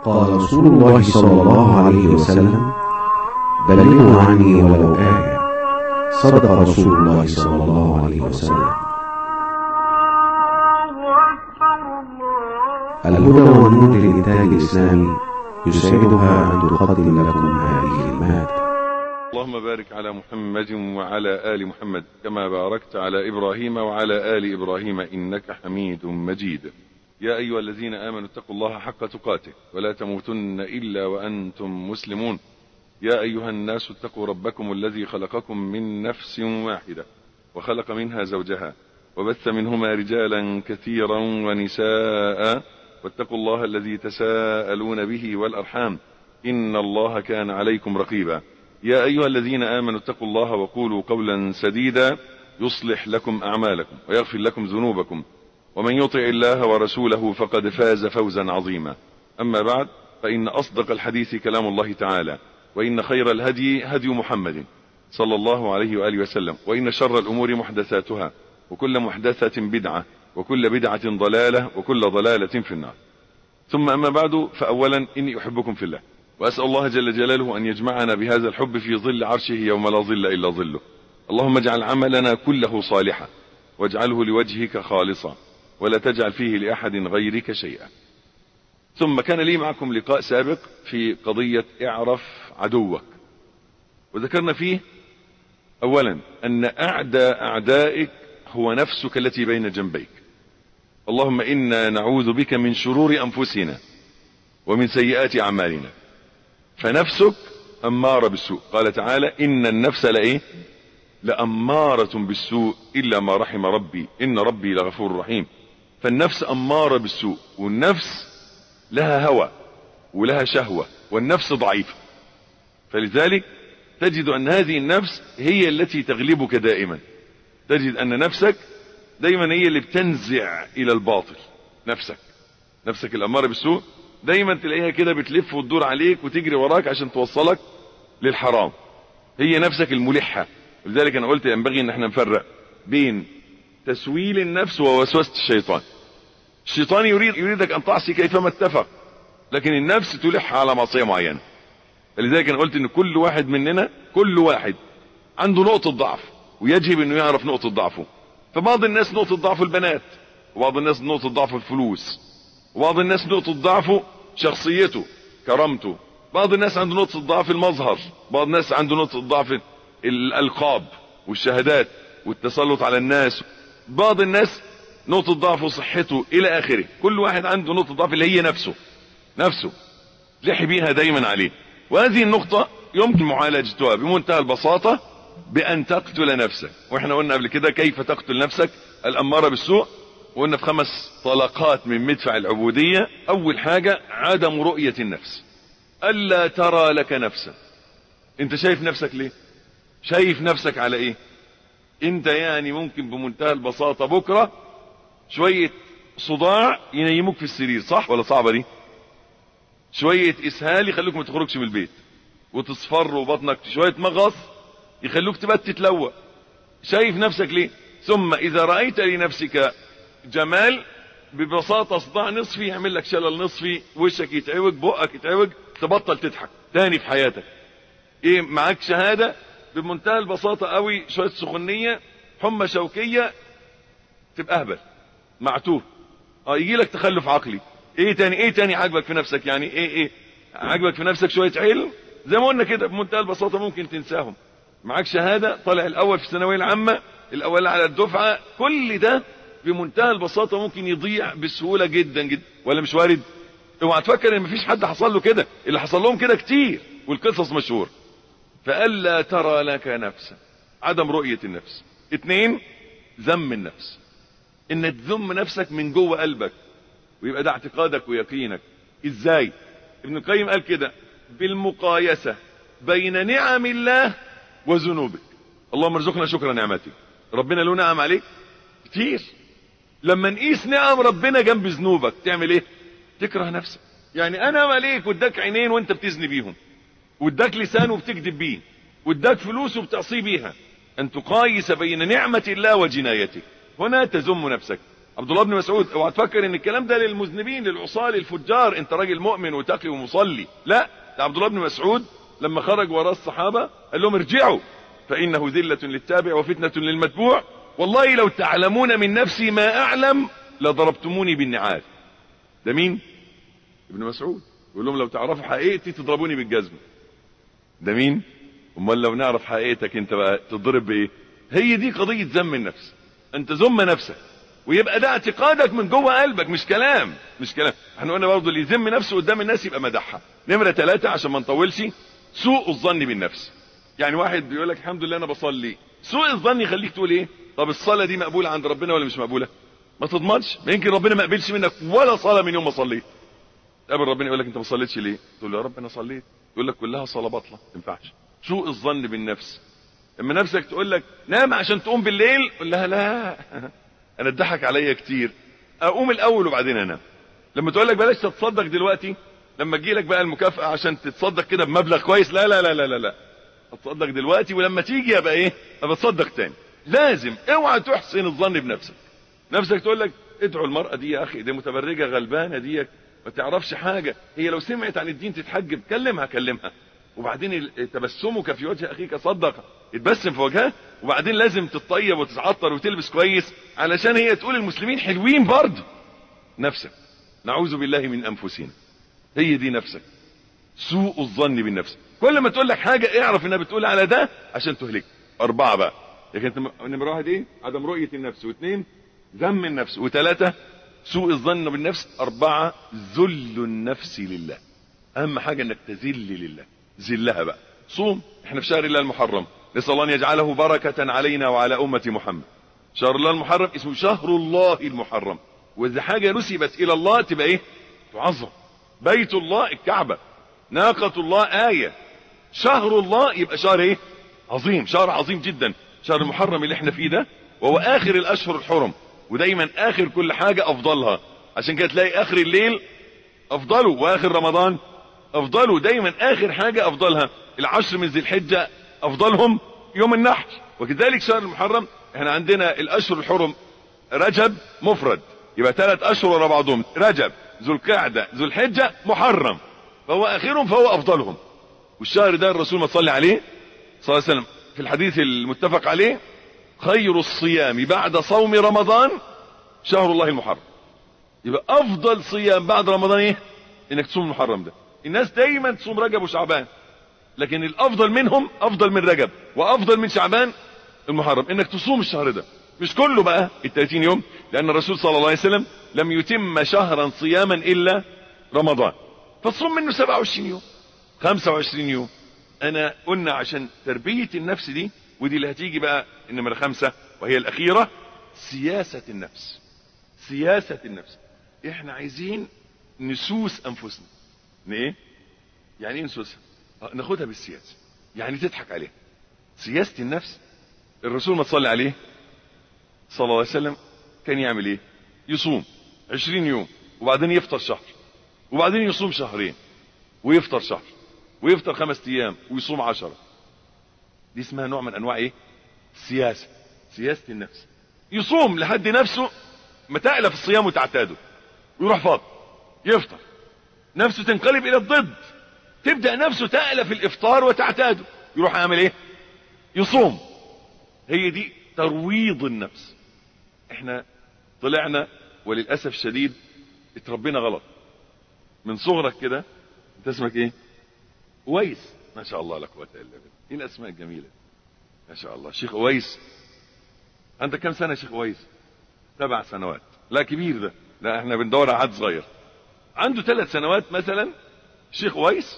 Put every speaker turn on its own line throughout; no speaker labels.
قال رسول الله صلى الله عليه وسلم بلغوا عني ولو آية صدق رسول الله صلى الله عليه وسلم الهدى والنور للإنتاج الإسلامي يسعدها أن تقدم لكم هذه المادة
اللهم بارك على محمد وعلى آل محمد كما باركت على إبراهيم وعلى آل إبراهيم إنك حميد مجيد يا أيها الذين آمنوا اتقوا الله حق تقاته ولا تموتن إلا وأنتم مسلمون يا أيها الناس اتقوا ربكم الذي خلقكم من نفس واحدة وخلق منها زوجها وبث منهما رجالا كثيرا ونساء واتقوا الله الذي تساءلون به والأرحام إن الله كان عليكم رقيبا يا أيها الذين آمنوا اتقوا الله وقولوا قولا سديدا يصلح لكم أعمالكم ويغفر لكم ذنوبكم ومن يطع الله ورسوله فقد فاز فوزا عظيما أما بعد فإن أصدق الحديث كلام الله تعالى وإن خير الهدي هدي محمد صلى الله عليه وآله وسلم وإن شر الأمور محدثاتها وكل محدثة بدعة وكل بدعة ضلالة وكل ضلالة في النار ثم أما بعد فأولا إني أحبكم في الله وأسأل الله جل جلاله أن يجمعنا بهذا الحب في ظل عرشه يوم لا ظل إلا ظله اللهم اجعل عملنا كله صالحا واجعله لوجهك خالصا ولا تجعل فيه لأحد غيرك شيئا ثم كان لي معكم لقاء سابق في قضية اعرف عدوك وذكرنا فيه أولا أن أعدى أعدائك هو نفسك التي بين جنبيك اللهم إنا نعوذ بك من شرور أنفسنا ومن سيئات أعمالنا فنفسك أمارة بالسوء قال تعالى إن النفس لإيه لأمارة بالسوء إلا ما رحم ربي إن ربي لغفور رحيم فالنفس أمارة بالسوء والنفس لها هوى ولها شهوة والنفس ضعيفة فلذلك تجد أن هذه النفس هي التي تغلبك دائما تجد أن نفسك دايما هي اللي بتنزع إلى الباطل نفسك نفسك الأمارة بالسوء دايما تلاقيها كده بتلف وتدور عليك وتجري وراك عشان توصلك للحرام هي نفسك الملحة لذلك أنا قلت ينبغي أن احنا نفرق بين تسويل النفس ووسوسة الشيطان الشيطان يريد يريدك أن تعصي كيفما اتفق لكن النفس تلح على معصية معينة لذلك أنا قلت أن كل واحد مننا كل واحد عنده نقطة ضعف ويجب أنه يعرف نقطة ضعفه فبعض الناس نقطة ضعفه البنات وبعض الناس نقطة ضعفه الفلوس وبعض الناس نقطة ضعفه شخصيته كرامته بعض الناس عنده نقطة ضعف المظهر بعض الناس عنده نقطة ضعف الألقاب والشهادات والتسلط على الناس بعض الناس نقطة ضعفه صحته إلى آخره كل واحد عنده نقطة ضعف اللي هي نفسه نفسه لحي بيها دايما عليه وهذه النقطة يمكن معالجتها بمنتهى البساطة بأن تقتل نفسك واحنا قلنا قبل كده كيف تقتل نفسك الأمارة بالسوء وقلنا في خمس طلقات من مدفع العبودية أول حاجة عدم رؤية النفس ألا ترى لك نفسا انت شايف نفسك ليه شايف نفسك على ايه انت يعني ممكن بمنتهى البساطة بكرة شوية صداع ينيموك في السرير صح ولا صعبة دي شوية اسهال يخلوك ما تخرجش من البيت وتصفر وبطنك شوية مغص يخلوك تبات تتلوى شايف نفسك ليه ثم اذا رأيت لنفسك جمال ببساطة صداع نصفي يعمل لك شلل نصفي وشك يتعوج بقك يتعوج تبطل تضحك تاني في حياتك ايه معاك شهادة بمنتهى البساطة قوي شوية سخونية حمى شوكية تبقى اهبل معتوه اه يجي لك تخلف عقلي ايه تاني ايه تاني عاجبك في نفسك يعني ايه ايه عاجبك في نفسك شوية علم زي ما قلنا كده بمنتهى البساطة ممكن تنساهم معاك شهادة طالع الاول في الثانوية العامة الاول على الدفعة كل ده بمنتهى البساطة ممكن يضيع بسهولة جدا جدا ولا مش وارد اوعى تفكر ان مفيش حد حصل له كده اللي حصل لهم كده كتير والقصص مشهور فألا ترى لك نفسا عدم رؤية النفس اتنين ذم النفس ان تذم نفسك من جوه قلبك ويبقى ده اعتقادك ويقينك ازاي ابن القيم قال كده بالمقايسة بين نعم الله وذنوبك اللهم ارزقنا شكر نعمتك ربنا له نعم عليك كتير لما نقيس نعم ربنا جنب ذنوبك تعمل ايه تكره نفسك يعني انا عليك واداك عينين وانت بتزني بيهم واداك لسان وبتكذب بيه واداك فلوس وبتعصي بيها ان تقايس بين نعمة الله وجنايتك هنا تذم نفسك عبد الله بن مسعود اوعى تفكر ان الكلام ده للمذنبين للعصاة للفجار انت راجل مؤمن وتقي ومصلي لا ده عبد الله بن مسعود لما خرج وراء الصحابة قال لهم ارجعوا فانه ذلة للتابع وفتنة للمتبوع والله لو تعلمون من نفسي ما اعلم لضربتموني بالنعال ده مين ابن مسعود يقول لهم لو تعرفوا حقيقتي تضربوني بالجزمة ده مين امال لو نعرف حقيقتك انت بقى تضرب بايه هي دي قضية ذم النفس انت ذم نفسك ويبقى ده اعتقادك من جوه قلبك مش كلام مش كلام احنا قلنا برضه اللي يذم نفسه قدام الناس يبقى مدحها نمرة ثلاثة عشان ما نطولش سوء الظن بالنفس يعني واحد بيقول لك الحمد لله انا بصلي سوء الظن يخليك تقول ايه طب الصلاة دي مقبولة عند ربنا ولا مش مقبولة ما تضمنش ما يمكن ربنا ما قبلش منك ولا صلاة من يوم ما صليت قبل ربنا يقول لك انت ما صليتش ليه تقول له يا رب انا صليت يقول لك كلها صلاة باطلة ما تنفعش سوء الظن بالنفس اما نفسك تقول لك نام عشان تقوم بالليل قول لها لا انا اتضحك عليا كتير اقوم الاول وبعدين انام لما تقول لك بلاش تتصدق دلوقتي لما تجي لك بقى المكافأة عشان تتصدق كده بمبلغ كويس لا لا لا لا لا لا اتصدق دلوقتي ولما تيجي ابقى ايه ابقى اتصدق تاني لازم اوعى تحسن الظن بنفسك نفسك تقول لك ادعوا المرأة دي يا اخي دي متبرجة غلبانة دي ما تعرفش حاجة هي لو سمعت عن الدين تتحجب كلمها كلمها وبعدين تبسمك في وجه اخيك صدق اتبسم في وجهها وبعدين لازم تتطيب وتتعطر وتلبس كويس علشان هي تقول المسلمين حلوين برضه نفسك نعوذ بالله من انفسنا هي دي نفسك سوء الظن بالنفس كل ما تقول لك حاجة اعرف انها بتقول على ده عشان تهلك اربعة بقى لكن انت نمرة واحد ايه عدم رؤية النفس واثنين ذم النفس وثلاثة سوء الظن بالنفس اربعة ذل النفس لله اهم حاجة انك تذل لله ذلها بقى صوم احنا في شهر الله المحرم نسأل الله ان يجعله بركة علينا وعلى امة محمد شهر الله المحرم اسمه شهر الله المحرم واذا حاجة نسبت الى الله تبقى ايه تعظم بيت الله الكعبة ناقة الله آية شهر الله يبقى شهر ايه عظيم شهر عظيم جدا شهر المحرم اللي احنا فيه ده وهو اخر الاشهر الحرم ودايما اخر كل حاجة افضلها عشان كده تلاقي اخر الليل افضله واخر رمضان افضله دايما اخر حاجة افضلها العشر من ذي الحجة افضلهم يوم النحر وكذلك شهر المحرم احنا عندنا الاشهر الحرم رجب مفرد يبقى ثلاث اشهر ورا بعضهم رجب ذو القعدة ذو الحجة محرم فهو اخرهم فهو افضلهم والشهر ده الرسول ما صلى عليه صلى الله عليه وسلم في الحديث المتفق عليه خير الصيام بعد صوم رمضان شهر الله المحرم يبقى افضل صيام بعد رمضان ايه انك تصوم المحرم ده الناس دايما تصوم رجب وشعبان لكن الافضل منهم افضل من رجب وافضل من شعبان المحرم انك تصوم الشهر ده مش كله بقى ال 30 يوم لان الرسول صلى الله عليه وسلم لم يتم شهرا صياما الا رمضان فتصوم منه 27 يوم 25 يوم انا قلنا عشان تربية النفس دي ودي اللي هتيجي بقى النمرة خمسة وهي الاخيرة سياسة النفس سياسة النفس احنا عايزين نسوس انفسنا ايه يعني ايه نسوسها ناخدها بالسياسة يعني تضحك عليها سياسة النفس الرسول ما تصلي عليه صلى الله عليه وسلم كان يعمل ايه يصوم عشرين يوم وبعدين يفطر شهر وبعدين يصوم شهرين ويفطر شهر ويفطر خمس ايام ويصوم عشرة دي اسمها نوع من انواع ايه سياسة سياسة النفس يصوم لحد نفسه ما تألف الصيام وتعتاده ويروح فاضي يفطر نفسه تنقلب الى الضد تبدأ نفسه تألف الافطار وتعتاده يروح يعمل ايه يصوم هي دي ترويض النفس احنا طلعنا وللأسف الشديد اتربينا غلط من صغرك كده انت اسمك ايه ويس ما شاء الله لا قوه الا بالله ايه الاسماء الجميله ما شاء الله شيخ اويس عندك كم سنه يا شيخ اويس سبع سنوات لا كبير ده لا احنا بندور على حد صغير عنده ثلاث سنوات مثلا شيخ اويس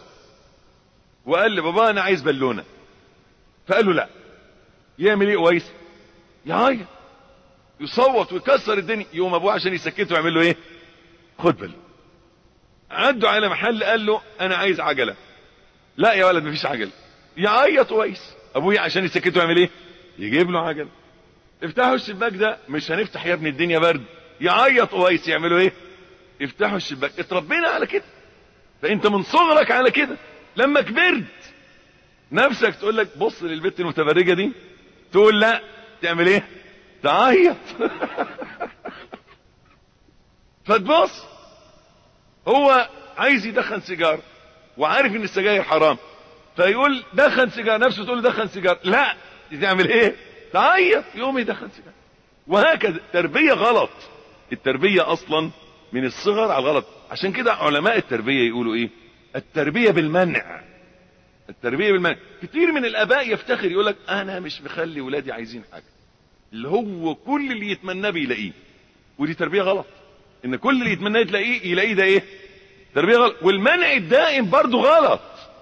وقال لبابا انا عايز بالونه فقال له لا يعمل ايه اويس يعيط يصوت ويكسر الدنيا يوم ابوه عشان يسكته يعمل له ايه خد بالونه عدوا على محل قال له انا عايز عجله لا يا ولد مفيش عجله يعيط ويس ابويا عشان يسكته يعمل ايه يجيب له عجله افتحوا الشباك ده مش هنفتح يا ابني الدنيا برد يعيط ويس يعملوا ايه افتحوا الشباك اتربينا على كده فانت من صغرك على كده لما كبرت نفسك تقول لك بص للبت المتبرجه دي تقول لا تعمل ايه تعيط فتبص هو عايز يدخن سيجار وعارف ان السجاير حرام فيقول دخن سيجار نفسه تقول له دخن سيجار لا تعمل ايه تعيط يقوم يدخن سيجار وهكذا تربية غلط التربية اصلا من الصغر على الغلط عشان كده علماء التربية يقولوا ايه التربية بالمنع التربية بالمنع كتير من الاباء يفتخر يقول لك انا مش مخلي ولادي عايزين حاجة اللي هو كل اللي يتمناه بيلاقيه ودي تربية غلط ان كل اللي يتمناه تلاقيه يلاقيه ده ايه تربية غلط والمنع الدائم برضو غلط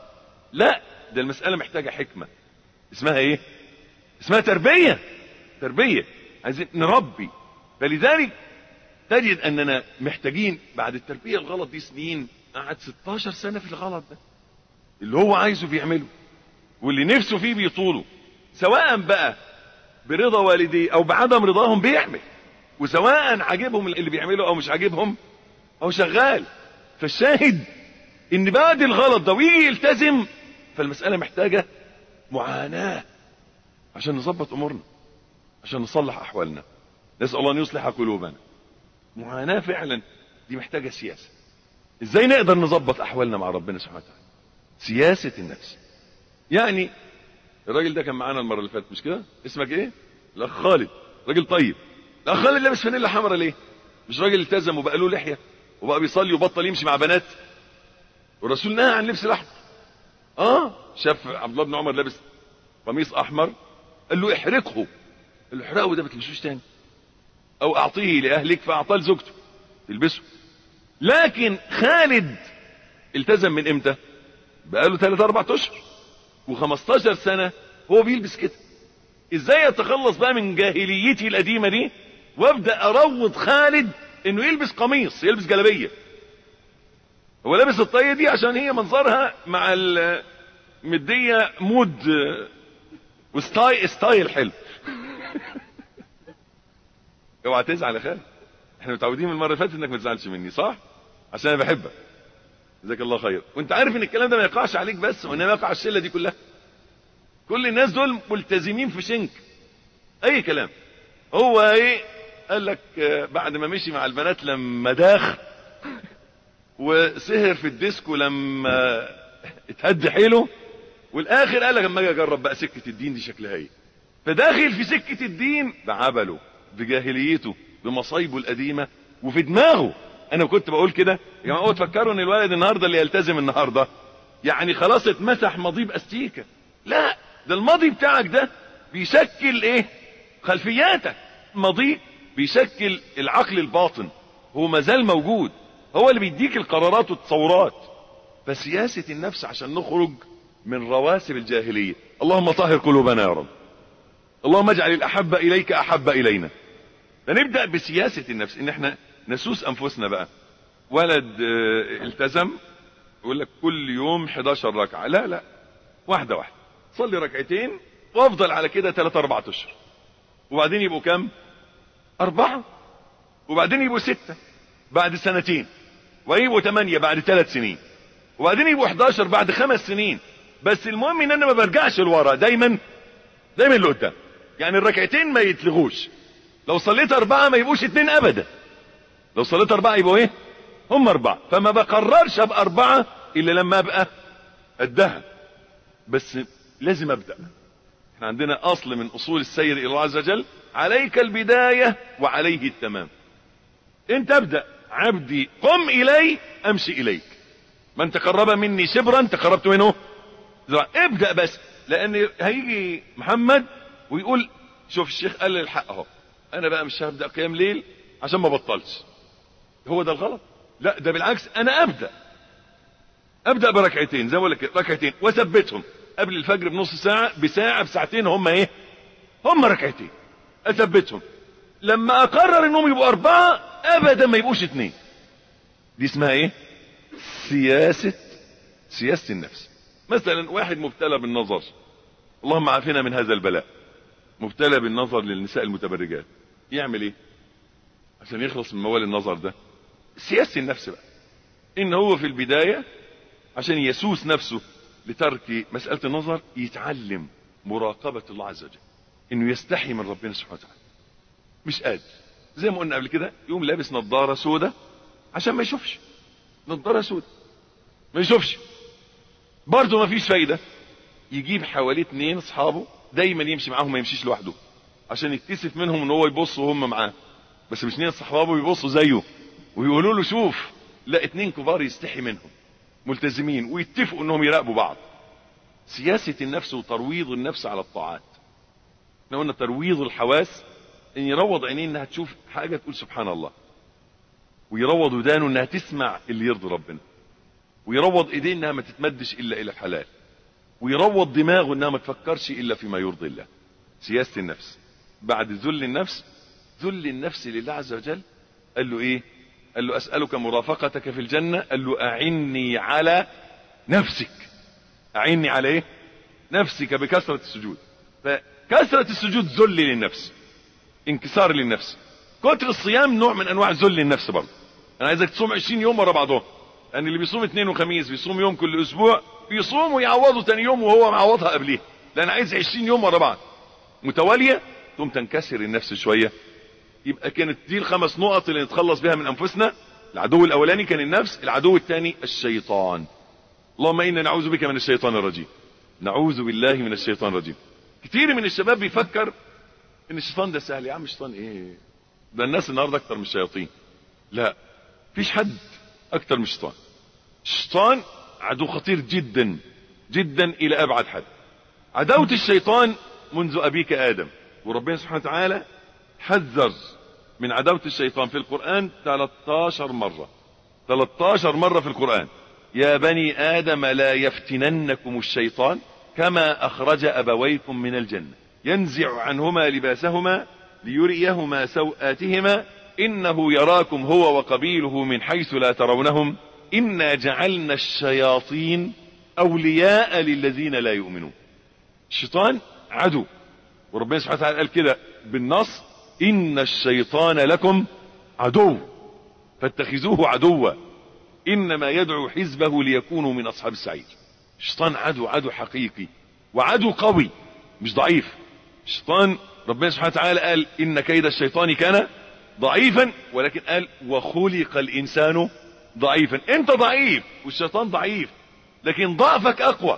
لا ده المسألة محتاجة حكمة اسمها ايه اسمها تربية تربية عايزين نربي فلذلك تجد اننا محتاجين بعد التربية الغلط دي سنين قعد 16 سنة في الغلط ده اللي هو عايزه بيعمله واللي نفسه فيه بيطوله سواء بقى برضا والديه او بعدم رضاهم بيعمل وسواء عاجبهم اللي بيعمله او مش عاجبهم او شغال فالشاهد ان بعد الغلط ده ويجي يلتزم فالمسألة محتاجة معاناة عشان نظبط امورنا عشان نصلح احوالنا نسأل الله ان يصلح قلوبنا معاناة فعلا دي محتاجة سياسة ازاي نقدر نظبط احوالنا مع ربنا سبحانه وتعالى سياسة النفس يعني الراجل ده كان معانا المرة اللي فاتت مش كده اسمك ايه الاخ خالد راجل طيب الاخ خالد لابس فانيلا حمراء ليه مش راجل التزم وبقى له لحية وبقى بيصلي وبطل يمشي مع بنات والرسول نهى عن لبس الاحمر اه شاف عبد الله بن عمر لابس قميص احمر قال له احرقه قال له احرقه ده ما تلبسوش تاني او اعطيه لاهلك فاعطاه لزوجته تلبسه لكن خالد التزم من امتى بقاله 3 4 اشهر و15 سنه هو بيلبس كده ازاي اتخلص بقى من جاهليتي القديمه دي وابدا اروض خالد انه يلبس قميص يلبس جلابيه هو لابس الطاقيه دي عشان هي منظرها مع المديه مود وستايل ستايل حلو اوعى تزعل يا خالد احنا متعودين من المره اللي فاتت انك ما تزعلش مني صح عشان انا بحبك جزاك الله خير وانت عارف ان الكلام ده ما يقعش عليك بس وانما يقع على الشله دي كلها كل الناس دول ملتزمين في شنك اي كلام هو ايه قال لك بعد ما مشي مع البنات لما داخ وسهر في الديسكو لما اتهد حيله والاخر قال لك اما اجي اجرب بقى سكه الدين دي شكلها ايه فداخل في سكه الدين بعبله بجاهليته بمصايبه القديمه وفي دماغه انا كنت بقول كده يا جماعه تفكروا ان الولد النهارده اللي يلتزم النهارده يعني خلاص اتمسح ماضي باستيكه لا ده الماضي بتاعك ده بيشكل ايه خلفياتك ماضي بيشكل العقل الباطن هو مازال موجود هو اللي بيديك القرارات والتصورات فسياسة النفس عشان نخرج من رواسب الجاهلية اللهم طهر قلوبنا يا رب اللهم اجعل الأحب إليك أحب إلينا فنبدأ بسياسة النفس ان احنا نسوس أنفسنا بقى ولد اه التزم يقول لك كل يوم 11 ركعة لا لا واحدة واحدة صلي ركعتين وافضل على كده 3 4 اشهر وبعدين يبقوا كام أربعة وبعدين يبقوا ستة بعد سنتين ويبقوا ثمانية بعد ثلاث سنين وبعدين يبقوا 11 بعد خمس سنين بس المهم ان انا ما برجعش لورا دايما دايما لقدام يعني الركعتين ما يتلغوش لو صليت اربعة ما يبقوش اتنين ابدا لو صليت اربعة يبقوا ايه هم اربعة فما بقررش ابقى اربعة الا لما ابقى قدها بس لازم ابدأ احنا عندنا اصل من اصول السير الى الله عز وجل عليك البداية وعليه التمام انت ابدأ عبدي قم الي امشي اليك من تقرب مني شبرا تقربت منه زرع. ابدأ بس لان هيجي محمد ويقول شوف الشيخ قال لي الحق اهو انا بقى مش هبدأ قيام ليل عشان ما بطلش هو ده الغلط لا ده بالعكس انا ابدأ ابدأ بركعتين زي ما بقول لك ركعتين واثبتهم قبل الفجر بنص ساعة بساعة بساعتين هم ايه هم ركعتين اثبتهم لما اقرر انهم يبقوا اربعة ابدا ما يبقوش اتنين دي اسمها ايه سياسة سياسة النفس مثلا واحد مبتلى بالنظر اللهم عافنا من هذا البلاء مبتلى بالنظر للنساء المتبرجات يعمل ايه عشان يخلص من موال النظر ده سياسة النفس بقى ان هو في البداية عشان يسوس نفسه لترك مسألة النظر يتعلم مراقبة الله عز وجل انه يستحي من ربنا سبحانه وتعالى مش قادر زي ما قلنا قبل كده يقوم لابس نظارة سودة عشان ما يشوفش نضاره سود ما يشوفش برضه ما فيش فايده يجيب حواليه اتنين اصحابه دايما يمشي معاهم ما يمشيش لوحده عشان يتكسف منهم ان هو يبص وهم معاه بس مش اتنين صحابه بيبصوا زيه ويقولوا له شوف لا اتنين كبار يستحي منهم ملتزمين ويتفقوا انهم يراقبوا بعض سياسة النفس وترويض النفس على الطاعات احنا قلنا ترويض الحواس ان يروض عينيه انها تشوف حاجة تقول سبحان الله ويروض ودانه انها تسمع اللي يرضي ربنا ويروض ايديه انها ما تتمدش الا الى الحلال ويروض دماغه انها ما تفكرش الا فيما يرضي الله سياسة النفس بعد ذل النفس ذل النفس لله عز وجل قال له ايه قال له اسألك مرافقتك في الجنة قال له اعني على نفسك اعني على ايه نفسك بكثرة السجود فكثرة السجود ذل للنفس انكسار للنفس كتر الصيام نوع من انواع ذل للنفس برضه انا عايزك تصوم 20 يوم ورا بعضهم لان اللي بيصوم اثنين وخميس بيصوم يوم كل اسبوع بيصوم ويعوضه تاني يوم وهو معوضها قبليه لان عايز 20 يوم ورا بعض متواليه ثم تنكسر النفس شويه يبقى كانت دي الخمس نقط اللي نتخلص بها من انفسنا العدو الاولاني كان النفس العدو الثاني الشيطان اللهم انا نعوذ بك من الشيطان الرجيم نعوذ بالله من الشيطان الرجيم كتير من الشباب بيفكر ان الشيطان ده سهل يا عم الشيطان ايه ده الناس النهارده اكتر من الشياطين لا فيش حد اكتر من الشيطان الشيطان عدو خطير جدا جدا الى ابعد حد عداوة الشيطان منذ ابيك ادم وربنا سبحانه وتعالى حذر من عداوة الشيطان في القرآن 13 مرة 13 مرة في القرآن يا بني آدم لا يفتننكم الشيطان كما أخرج أبويكم من الجنة ينزع عنهما لباسهما ليريهما سوآتهما إنه يراكم هو وقبيله من حيث لا ترونهم إنا جعلنا الشياطين أولياء للذين لا يؤمنون الشيطان عدو وربنا سبحانه وتعالى قال كده بالنص إن الشيطان لكم عدو فاتخذوه عدوا إنما يدعو حزبه ليكونوا من أصحاب السعير الشيطان عدو عدو حقيقي وعدو قوي مش ضعيف الشيطان ربنا سبحانه وتعالى قال إن كيد الشيطان كان ضعيفا ولكن قال وخلق الإنسان ضعيفا انت ضعيف والشيطان ضعيف لكن ضعفك أقوى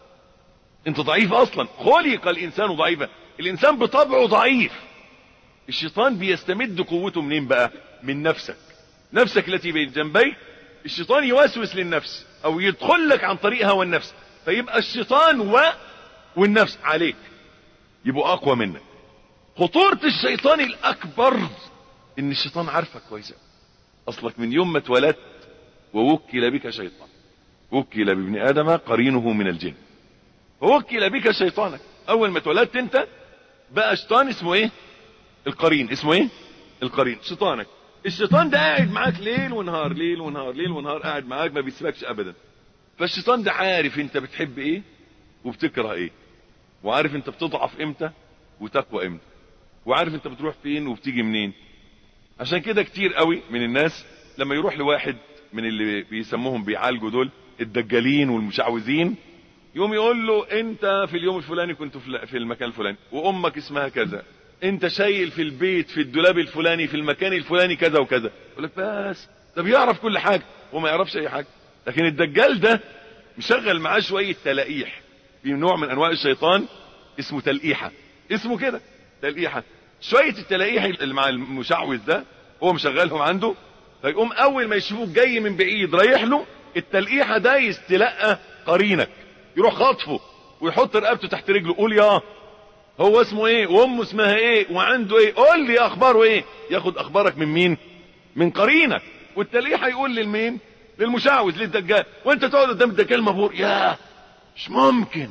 انت ضعيف أصلا خلق الإنسان ضعيفا الإنسان بطبعه ضعيف الشيطان بيستمد قوته منين بقى من نفسك نفسك التي بين جنبيك الشيطان يوسوس للنفس او يدخل لك عن طريق هوى النفس فيبقى الشيطان و والنفس عليك يبقوا اقوى منك خطورة الشيطان الاكبر ان الشيطان عارفك كويس اصلك من يوم ما اتولدت ووكل بك شيطان وكل بابن ادم قرينه من الجن ووكل بك شيطانك اول ما اتولدت انت بقى شيطان اسمه ايه القرين اسمه ايه القرين شيطانك الشيطان ده قاعد معاك ليل ونهار ليل ونهار ليل ونهار قاعد معاك ما بيسيبكش ابدا فالشيطان ده عارف انت بتحب ايه وبتكره ايه وعارف انت بتضعف امتى وتقوى امتى وعارف انت بتروح فين وبتيجي منين عشان كده كتير قوي من الناس لما يروح لواحد من اللي بيسموهم بيعالجوا دول الدجالين والمشعوذين يوم يقول له انت في اليوم الفلاني كنت في المكان الفلاني وامك اسمها كذا انت شايل في البيت في الدولاب الفلاني في المكان الفلاني كذا وكذا يقول لك بس ده بيعرف كل حاجه وما يعرفش اي حاجه لكن الدجال ده مشغل معاه شويه تلقيح في نوع من انواع الشيطان اسمه تلقيحه اسمه كده تلقيحه شويه التلقيح اللي مع المشعوذ ده هو مشغلهم عنده فيقوم اول ما يشوفوك جاي من بعيد رايح له التلقيحه ده يستلقى قرينك يروح خاطفه ويحط رقبته تحت رجله قول يا هو اسمه ايه وامه اسمها ايه وعنده ايه قول لي اخباره ايه ياخد اخبارك من مين من قرينك والتلقيح هيقول للمين للمشعوذ للدجال وانت تقعد قدام الدجال مبهور يا مش ممكن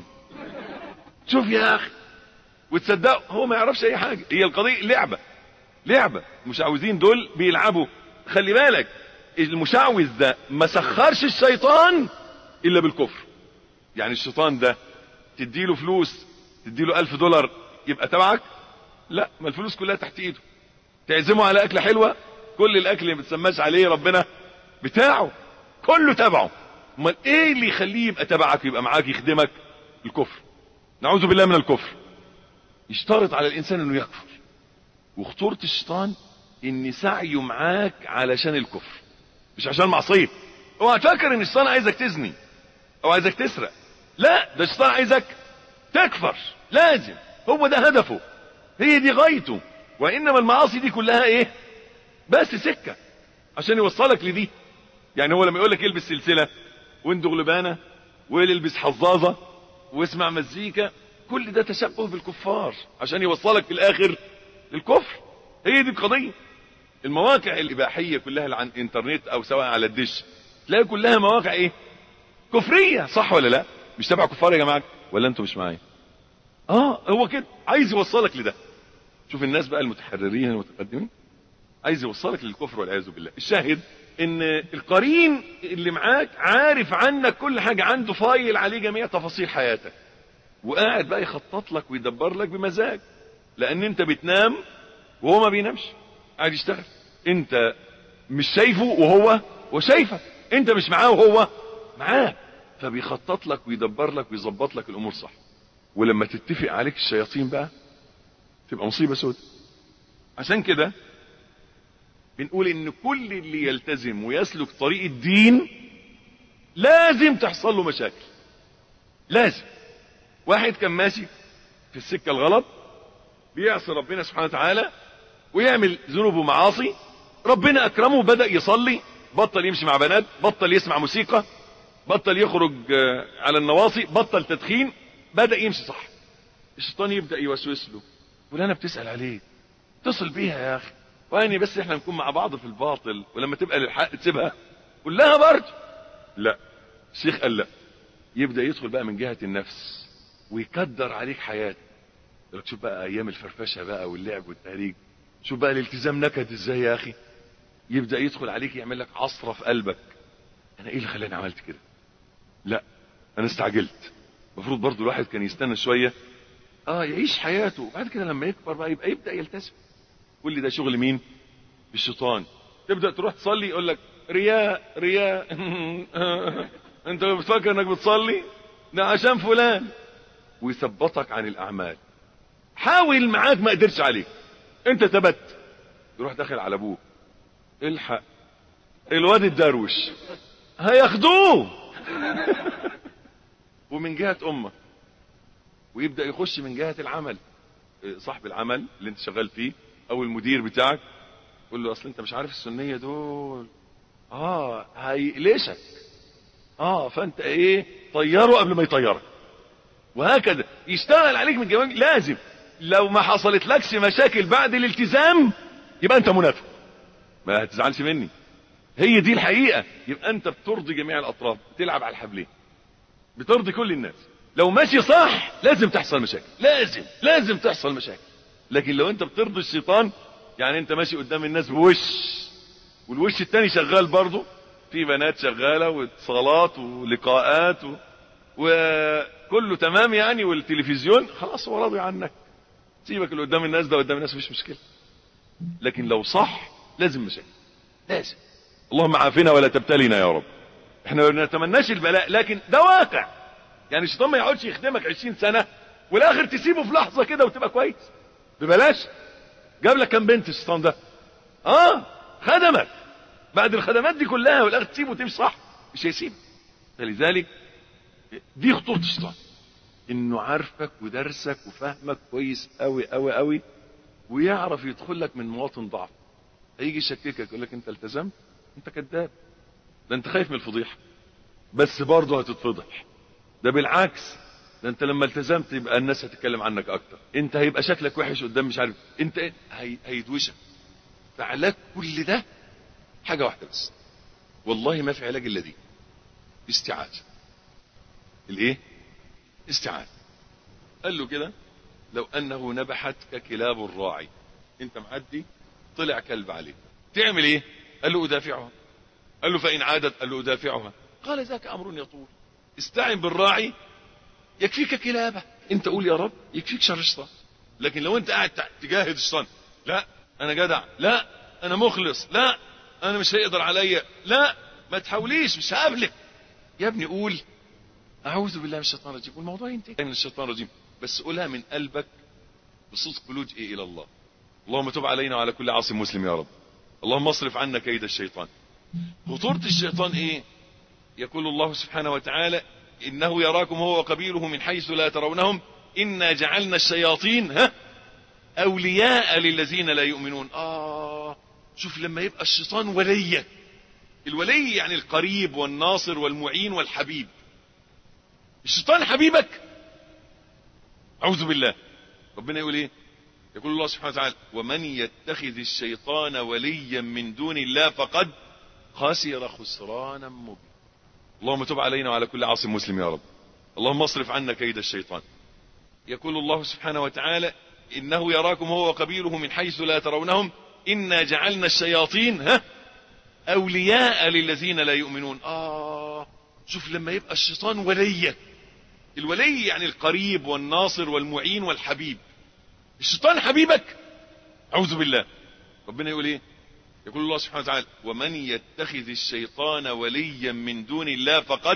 شوف يا اخي وتصدقوا هو ما يعرفش اي حاجه هي القضيه لعبه لعبه المشعوذين دول بيلعبوا خلي بالك المشعوذ ده ما سخرش الشيطان الا بالكفر يعني الشيطان ده تديله فلوس تديله ألف دولار يبقى تبعك لا ما الفلوس كلها تحت ايده تعزمه على اكله حلوه كل الاكل اللي ما بتسماش عليه ربنا بتاعه كله تبعه امال ايه اللي يخليه يبقى تبعك يبقى معاك يخدمك الكفر نعوذ بالله من الكفر يشترط على الانسان انه يكفر وخطورة الشيطان ان سعيه معاك علشان الكفر مش عشان معصيه اوعى تفكر ان الشيطان عايزك تزني او عايزك تسرق لا ده الشيطان عايزك تكفر لازم هو ده هدفه هي دي غايته وانما المعاصي دي كلها ايه بس سكه عشان يوصلك لدي يعني هو لما يقول لك البس سلسله واندغ لبانه والبس حظاظه واسمع مزيكا كل ده تشبه بالكفار عشان يوصلك في الاخر للكفر هي دي القضيه المواقع الاباحيه كلها اللي عن الانترنت او سواء على الدش تلاقي كلها مواقع ايه كفريه صح ولا لا مش تبع كفار يا جماعه ولا انتوا مش معايا اه هو كده عايز يوصلك لده شوف الناس بقى المتحررين المتقدمين عايز يوصلك للكفر والعياذ بالله الشاهد ان القرين اللي معاك عارف عنك كل حاجه عنده فايل عليه جميع تفاصيل حياتك وقاعد بقى يخطط لك ويدبر لك بمزاج لان انت بتنام وهو ما بينامش قاعد يشتغل انت مش شايفه وهو وشايفك انت مش معاه وهو معاه فبيخطط لك ويدبر لك ويظبط لك الامور صح ولما تتفق عليك الشياطين بقى تبقى مصيبه سودة عشان كده بنقول ان كل اللي يلتزم ويسلك طريق الدين لازم تحصل له مشاكل لازم واحد كان ماشي في السكه الغلط بيعصي ربنا سبحانه وتعالى ويعمل ذنوب ومعاصي ربنا اكرمه بدا يصلي بطل يمشي مع بنات بطل يسمع موسيقى بطل يخرج على النواصي بطل تدخين بدا يمشي صح الشيطان يبدا يوسوس له فلانه بتسال عليك اتصل بيها يا اخي واني بس احنا نكون مع بعض في الباطل ولما تبقى للحق تسيبها قول لها برضه لا الشيخ قال لا يبدا يدخل بقى من جهه النفس ويكدر عليك حياتك لك شوف بقى ايام الفرفشه بقى واللعب والتهريج شوف بقى الالتزام نكد ازاي يا اخي يبدا يدخل عليك يعمل لك عصره في قلبك انا ايه اللي خلاني عملت كده لا انا استعجلت المفروض برضو الواحد كان يستنى شويه اه يعيش حياته وبعد كده لما يكبر بقى يبقى يبدا يلتزم كل ده شغل مين الشيطان تبدا تروح تصلي يقول لك رياء رياء انت بتفكر انك بتصلي ده عشان فلان ويثبطك عن الاعمال حاول معاك ما قدرش عليك انت ثبت يروح داخل على ابوك الحق الواد الدروش هياخدوه ومن جهة امك ويبدأ يخش من جهة العمل صاحب العمل اللي انت شغال فيه او المدير بتاعك قول له اصل انت مش عارف السنية دول اه هيقلشك اه فانت ايه طيره قبل ما يطيرك وهكذا يشتغل عليك من جوانب لازم لو ما حصلت لكش مشاكل بعد الالتزام يبقى انت منافق ما هتزعلش مني هي دي الحقيقة يبقى انت بترضي جميع الاطراف بتلعب على الحبلين بترضي كل الناس لو ماشي صح لازم تحصل مشاكل لازم لازم تحصل مشاكل لكن لو انت بترضي الشيطان يعني انت ماشي قدام الناس بوش والوش التاني شغال برضه في بنات شغالة واتصالات ولقاءات و... وكله تمام يعني والتلفزيون خلاص هو راضي عنك سيبك اللي قدام الناس ده قدام الناس مفيش مشكلة لكن لو صح لازم مشاكل لازم اللهم عافنا ولا تبتلينا يا رب احنا ما نتمناش البلاء لكن ده واقع يعني الشيطان ما يقعدش يخدمك 20 سنة والاخر تسيبه في لحظة كده وتبقى كويس ببلاش جاب لك كام بنت الشيطان ده اه خدمك بعد الخدمات دي كلها والاخر تسيبه وتمشي صح مش هيسيب فلذلك دي خطورة الشيطان انه عارفك ودرسك وفهمك كويس قوي قوي قوي ويعرف يدخل لك من مواطن ضعف هيجي يشككك يقول لك انت التزمت انت كذاب ده انت خايف من الفضيحه بس برضه هتتفضح ده بالعكس ده انت لما التزمت يبقى الناس هتتكلم عنك اكتر انت هيبقى شكلك وحش قدام مش عارف انت هي... هيدوشك فعلاج كل ده حاجه واحده بس والله ما في علاج الا دي استعاذه الايه استعاذه قال له كده لو انه نبحتك كلاب الراعي انت معدي طلع كلب عليك تعمل ايه قال له ادافعها قال له فان عادت قال له ادافعها قال ذاك امر يطول استعن بالراعي يكفيك كلابه انت قول يا رب يكفيك شر الشيطان لكن لو انت قاعد تجاهد الشيطان لا انا جدع لا انا مخلص لا انا مش هيقدر عليا لا ما تحاوليش مش هقابلك يا ابني قول اعوذ بالله من الشيطان الرجيم والموضوع ينتهي من الشيطان الرجيم بس قولها من قلبك بصدق لجئ الى الله اللهم تب علينا وعلى كل عاصم مسلم يا رب اللهم اصرف عنا كيد الشيطان خطورة الشيطان ايه يقول الله سبحانه وتعالى انه يراكم هو وقبيله من حيث لا ترونهم انا جعلنا الشياطين ها اولياء للذين لا يؤمنون اه شوف لما يبقى الشيطان وليك الولي يعني القريب والناصر والمعين والحبيب الشيطان حبيبك اعوذ بالله ربنا يقول ايه يقول الله سبحانه وتعالى ومن يتخذ الشيطان وليا من دون الله فقد خسر خسرانا مبينا اللهم تب علينا وعلى كل عاصم مسلم يا رب اللهم اصرف عنا كيد الشيطان يقول الله سبحانه وتعالى انه يراكم هو وقبيله من حيث لا ترونهم انا جعلنا الشياطين ها اولياء للذين لا يؤمنون اه شوف لما يبقى الشيطان وليك الولي يعني القريب والناصر والمعين والحبيب الشيطان حبيبك اعوذ بالله ربنا يقول ايه يقول الله سبحانه وتعالى ومن يتخذ الشيطان وليا من دون الله فقد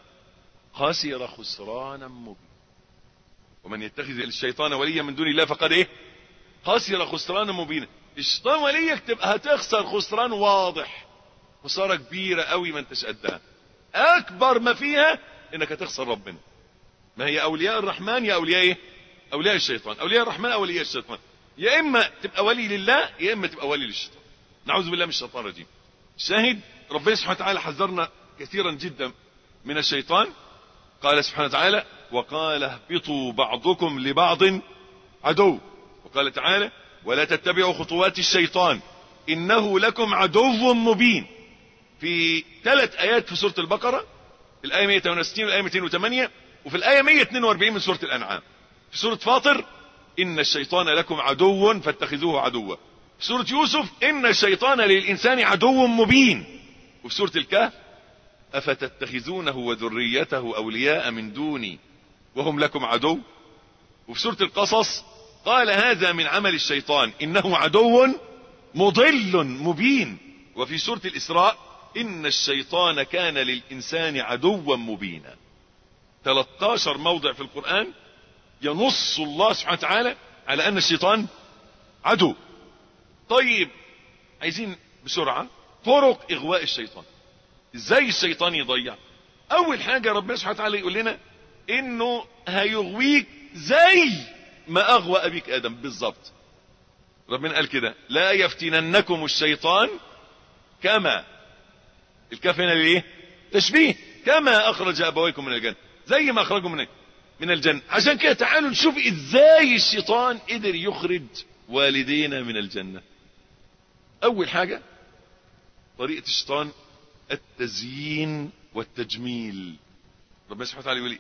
خسر خسرانا مبينا ومن يتخذ الشيطان وليا من دون الله فقد ايه خسر خسرانا مبينا الشيطان وليك تبقى هتخسر خسران واضح خسارة كبيرة قوي ما انتش قدها اكبر ما فيها انك هتخسر ربنا ما هي اولياء الرحمن يا اولياء ايه اولياء الشيطان اولياء الرحمن اولياء الشيطان يا اما تبقى ولي لله يا اما تبقى ولي للشيطان نعوذ بالله من الشيطان الرجيم شاهد ربنا سبحانه وتعالى حذرنا كثيرا جدا من الشيطان قال سبحانه وتعالى وقال اهبطوا بعضكم لبعض عدو وقال تعالى ولا تتبعوا خطوات الشيطان انه لكم عدو مبين في ثلاث ايات في سورة البقرة الاية 168 والاية 208 وفي الاية 142 من سورة الانعام في سورة فاطر ان الشيطان لكم عدو فاتخذوه عدوا في سورة يوسف ان الشيطان للانسان عدو مبين وفي سورة الكهف افتتخذونه وذريته اولياء من دوني وهم لكم عدو وفي سورة القصص قال هذا من عمل الشيطان انه عدو مضل مبين وفي سورة الاسراء ان الشيطان كان للانسان عدوا مبينا 13 موضع في القرآن ينص الله سبحانه وتعالى على ان الشيطان عدو طيب عايزين بسرعة طرق اغواء الشيطان ازاي الشيطان يضيع اول حاجة ربنا سبحانه وتعالى يقول لنا انه هيغويك زي ما اغوى ابيك ادم بالظبط ربنا قال كده لا يفتننكم الشيطان كما الكاف هنا ليه تشبيه كما اخرج ابويكم من الجنة زي ما اخرجوا من من الجنة عشان كده تعالوا نشوف ازاي الشيطان قدر يخرج والدينا من الجنة اول حاجة طريقة الشيطان التزيين والتجميل ربنا سبحانه وتعالى يقول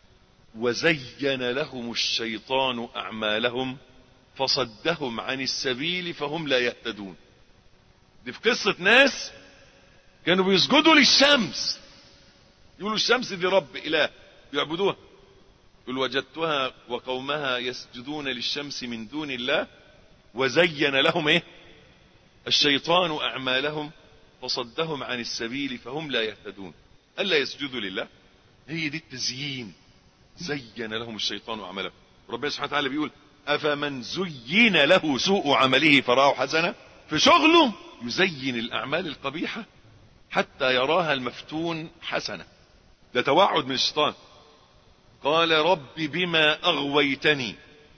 وزين لهم الشيطان اعمالهم فصدهم عن السبيل فهم لا يهتدون دي في قصة ناس كانوا بيسجدوا للشمس يقولوا الشمس دي رب اله يعبدوها يقول وجدتها وقومها يسجدون للشمس من دون الله وزين لهم ايه الشيطان اعمالهم فصدهم عن السبيل فهم لا يهتدون الا يسجدوا لله هي دي التزيين زين لهم الشيطان اعمالهم ربنا سبحانه وتعالى بيقول افمن زين له سوء عمله فراه حسنه في شغله يزين الاعمال القبيحه حتى يراها المفتون حسنه ده توعد من الشيطان قال رب بما اغويتني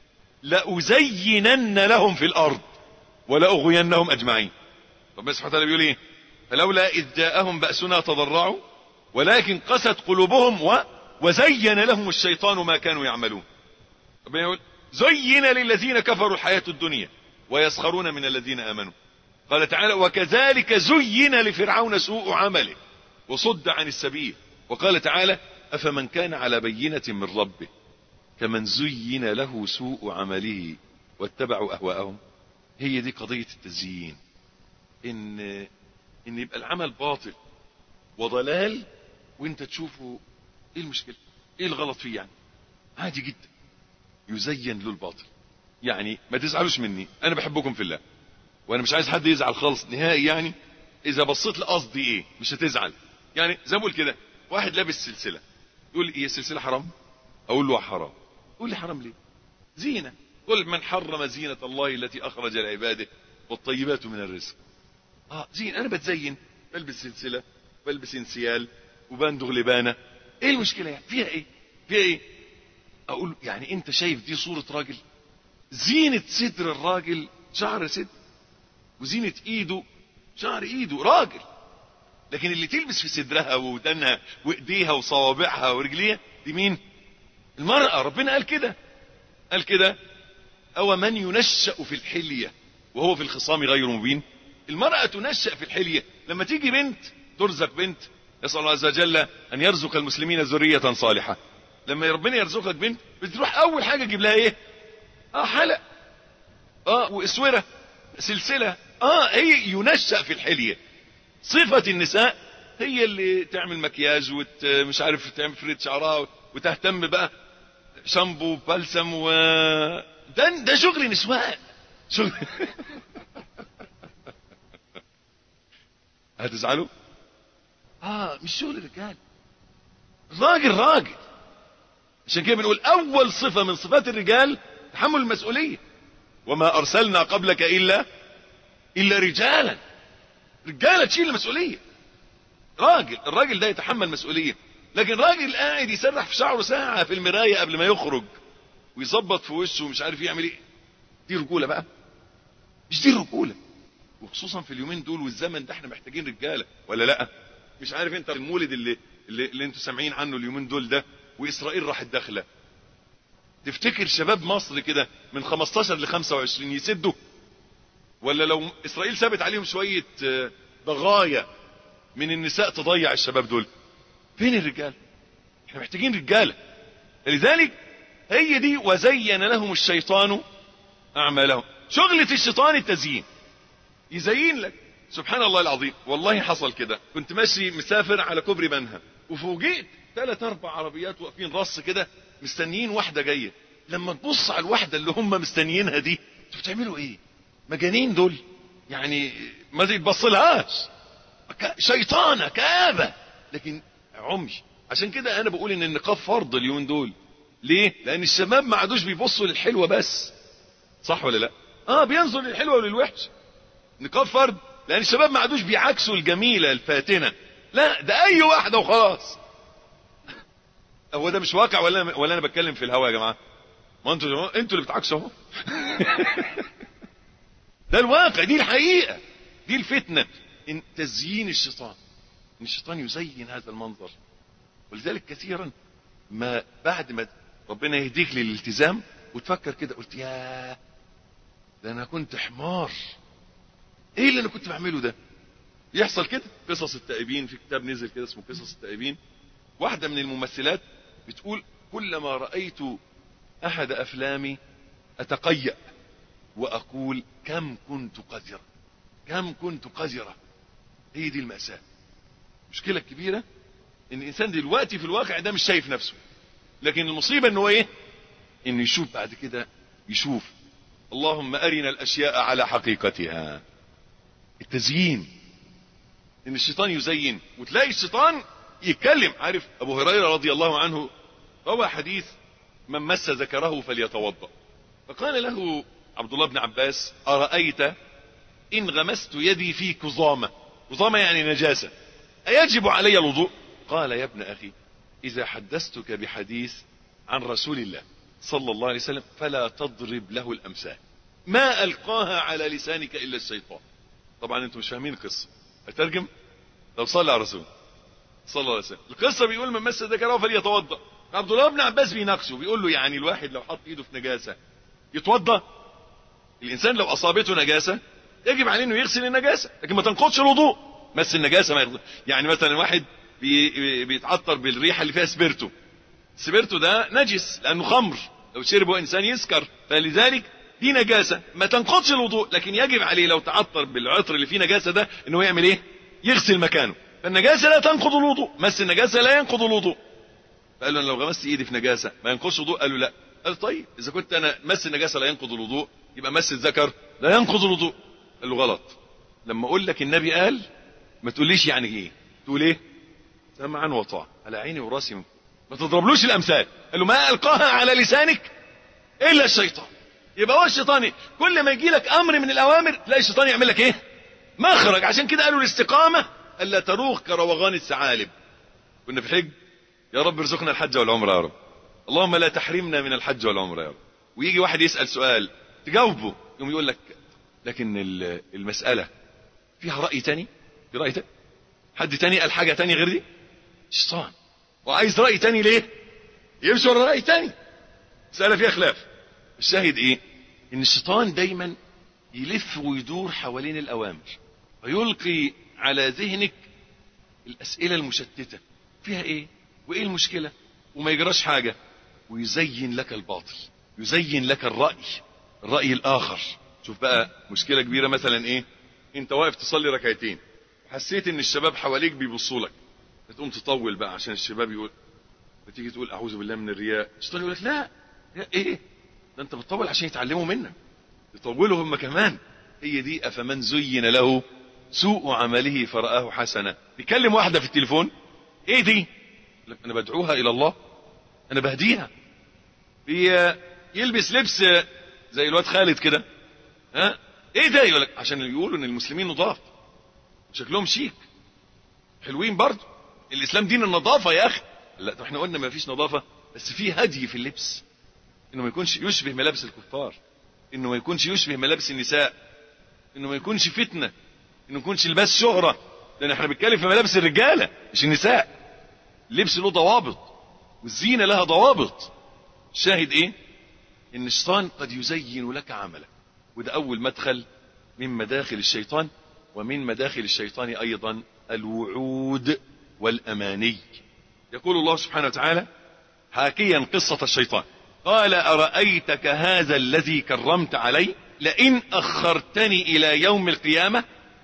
لازينن لهم في الارض ولاغوينهم اجمعين ربنا سبحانه وتعالى بيقول ايه فلولا اذ جاءهم باسنا تضرعوا ولكن قست قلوبهم و وزين لهم الشيطان ما كانوا يعملون ربنا يقول زين للذين كفروا الحياة الدنيا ويسخرون من الذين امنوا قال تعالى وكذلك زين لفرعون سوء عمله وصد عن السبيل وقال تعالى افمن كان على بينة من ربه كمن زين له سوء عمله واتبعوا اهواءهم هي دي قضية التزيين ان ان يبقى العمل باطل وضلال وانت تشوفه ايه المشكلة ايه الغلط فيه يعني عادي جدا يزين له الباطل يعني ما تزعلوش مني انا بحبكم في الله وانا مش عايز حد يزعل خالص نهائي يعني اذا بصيت لقصدي ايه مش هتزعل يعني زي ما بقول كده واحد لابس سلسله يقول ايه السلسله حرام اقول له حرام يقول لي حرام ليه زينه قل من حرم زينه الله التي اخرج لعباده والطيبات من الرزق اه زين انا بتزين بلبس سلسله بلبس انسيال وبندغ لبانه ايه المشكله يعني فيها ايه فيها ايه اقول يعني انت شايف دي صوره راجل زينه صدر الراجل شعر صدر وزينه ايده شعر ايده راجل لكن اللي تلبس في صدرها ودانها وايديها وصوابعها ورجليها دي مين المرأة ربنا قال كده قال كده او من ينشأ في الحلية وهو في الخصام غير مبين المرأة تنشأ في الحلية لما تيجي بنت ترزق بنت يسأل الله عز وجل ان يرزق المسلمين ذرية صالحة لما ربنا يرزقك بنت بتروح اول حاجة تجيب لها ايه اه حلق اه واسورة سلسلة اه هي ينشأ في الحلية صفة النساء هي اللي تعمل مكياج ومش عارف تعمل فريد شعرها وتهتم بقى شامبو بلسم و ده ده شغل نسوان شغل هتزعلوا اه مش شغل رجال راجل راجل عشان كده بنقول اول صفة من صفات الرجال تحمل المسؤولية وما ارسلنا قبلك الا الا رجالا رجالة تشيل المسؤولية راجل الراجل ده يتحمل مسؤولية لكن راجل قاعد يسرح في شعره ساعة في المراية قبل ما يخرج ويظبط في وشه ومش عارف يعمل ايه دي رجولة بقى مش دي الرجولة وخصوصا في اليومين دول والزمن ده احنا محتاجين رجالة ولا لا مش عارف انت المولد اللي اللي, اللي انتوا سامعين عنه اليومين دول ده واسرائيل راحت داخله تفتكر شباب مصر كده من 15 ل 25 يسدوا ولا لو اسرائيل سابت عليهم شوية ضغايا من النساء تضيع الشباب دول فين الرجال احنا محتاجين رجالة لذلك هي دي وزين لهم الشيطان اعمالهم شغلة الشيطان التزيين يزين لك سبحان الله العظيم والله حصل كده كنت ماشي مسافر على كوبري بنها وفوجئت ثلاث اربع عربيات واقفين رص كده مستنيين واحدة جاية لما تبص على الواحدة اللي هم مستنيينها دي انتوا بتعملوا ايه مجانين دول يعني ما تتبصلهاش شيطانة كآبة لكن عمي عشان كده انا بقول ان النقاب فرض اليومين دول ليه لان الشباب ما عادوش بيبصوا للحلوة بس صح ولا لا اه بينظر للحلوة وللوحش نقاب فرض لان الشباب ما عادوش بيعكسوا الجميلة الفاتنة لا ده اي واحدة وخلاص هو ده مش واقع ولا ولا انا بتكلم في الهوا يا جماعه ما انتوا انتوا اللي بتعكسوا اهو ده الواقع دي الحقيقه دي الفتنه ان تزيين الشيطان ان الشيطان يزين هذا المنظر ولذلك كثيرا ما بعد ما ربنا يهديك للالتزام وتفكر كده قلت يا ده انا كنت حمار ايه اللي انا كنت بعمله ده يحصل كده قصص التائبين في كتاب نزل كده اسمه قصص التائبين واحدة من الممثلات بتقول كلما رأيت احد افلامي اتقيأ واقول كم كنت قذرة كم كنت قذرة هي دي المأساة مشكلة كبيرة ان الانسان دلوقتي في الواقع ده مش شايف نفسه لكن المصيبة ان هو ايه انه يشوف بعد كده يشوف اللهم ارنا الاشياء على حقيقتها التزيين ان الشيطان يزين وتلاقي الشيطان يتكلم عارف ابو هريرة رضي الله عنه روى حديث من مس ذكره فليتوضا فقال له عبد الله بن عباس أرأيت إن غمست يدي في كظامة كظامة يعني نجاسة أيجب علي الوضوء قال يا ابن أخي إذا حدثتك بحديث عن رسول الله صلى الله عليه وسلم فلا تضرب له الأمثال ما ألقاها على لسانك إلا الشيطان طبعا انتم مش فاهمين القصة أترجم لو صلى على رسول صلى الله عليه وسلم القصة بيقول من مس ذكره فليتوضا عبد الله بن عباس بيناقشه بيقول له يعني الواحد لو حط ايده في نجاسة يتوضا الانسان لو اصابته نجاسة يجب عليه انه يغسل النجاسة لكن ما تنقضش الوضوء مس النجاسة ما يغض... يعني مثلا واحد بي... بيتعطر بالريحة اللي فيها سبيرتو السبيرتو ده نجس لانه خمر لو شربه انسان يسكر فلذلك دي نجاسة ما تنقضش الوضوء لكن يجب عليه لو تعطر بالعطر اللي فيه نجاسة ده انه يعمل ايه يغسل مكانه فالنجاسة لا تنقض الوضوء مس النجاسة لا ينقض الوضوء فقال له لو غمست ايدي في نجاسة ما ينقضش الوضوء قال له لا قال طيب اذا كنت انا مس النجاسة لا ينقض الوضوء يبقى مس الذكر لا ينقض الوضوء قال له غلط لما اقول لك النبي قال ما تقوليش يعني ايه تقول ايه سمعا وطاعة على عيني وراسي ما تضربلوش الامثال قال له ما القاها على لسانك الا الشيطان يبقى هو الشيطان كل ما يجي لك امر من الاوامر تلاقي الشيطان يعمل لك ايه مخرج عشان كده قالوا الاستقامة الا تروغ كروغان الثعالب كنا في الحج يا رب ارزقنا الحج والعمره يا رب اللهم لا تحرمنا من الحج والعمره يا رب ويجي واحد يسال سؤال تجاوبه يقوم يقول لك لكن ال- المساله فيها راي تاني في راي تاني حد تاني قال حاجه تاني غير دي شيطان وعايز راي تاني ليه يمشي ورا راي تاني مساله فيها خلاف الشاهد ايه ان الشيطان دايما يلف ويدور حوالين الاوامر ويلقي على ذهنك الاسئله المشتته فيها ايه وايه المشكله وما يجراش حاجه ويزين لك الباطل يزين لك الراي الراي الاخر شوف بقى مشكله كبيره مثلا ايه انت واقف تصلي ركعتين حسيت ان الشباب حواليك بيبصوا لك تقوم تطول بقى عشان الشباب يقول بتيجي تقول اعوذ بالله من الرياء الشيطان يقول لك لا يا ايه ده انت بتطول عشان يتعلموا منك يطولوا هم كمان هي دي افمن زين له سوء عمله فرآه حسنا يكلم واحده في التليفون ايه دي يقول لك انا بدعوها الى الله انا بهديها بي- يلبس لبس زي الواد خالد كده ها ايه ده يقول لك عشان يقولوا ان المسلمين نضاف شكلهم شيك حلوين برضه الاسلام دين النظافه يا اخي لا طب احنا قلنا ما فيش نظافه بس في هدي في اللبس انه ما يكونش يشبه ملابس الكفار انه ما يكونش يشبه ملابس النساء انه ما يكونش فتنه انه ما يكونش لباس شهره لان احنا بنتكلم في ملابس الرجاله مش النساء اللبس له ضوابط والزينه لها ضوابط الشاهد ايه ان الشيطان قد يزين لك عملك وده اول مدخل من مداخل الشيطان ومن مداخل الشيطان ايضا الوعود والاماني يقول الله سبحانه وتعالى حاكيا قصة الشيطان قال أرأيتك هذا الذي كرمت علي لئن أخرتني إلى يوم القيامة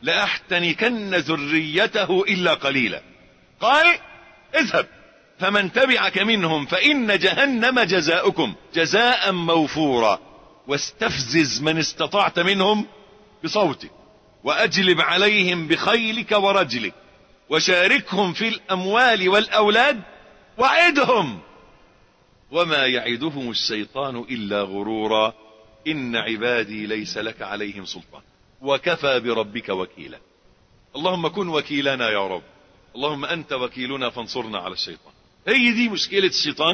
لأحتنكن ذريته إلا قليلا قال اذهب فمن تبعك منهم فإن جهنم جزاؤكم جزاء موفورا واستفزز من استطعت منهم بصوتك وأجلب عليهم بخيلك ورجلك وشاركهم في الأموال والأولاد وعدهم وما يعدهم الشيطان إلا غرورا إن عبادي ليس لك عليهم سلطان وكفى بربك وكيلا اللهم كن وكيلنا يا رب اللهم أنت وكيلنا فانصرنا على الشيطان هي دي مشكلة الشيطان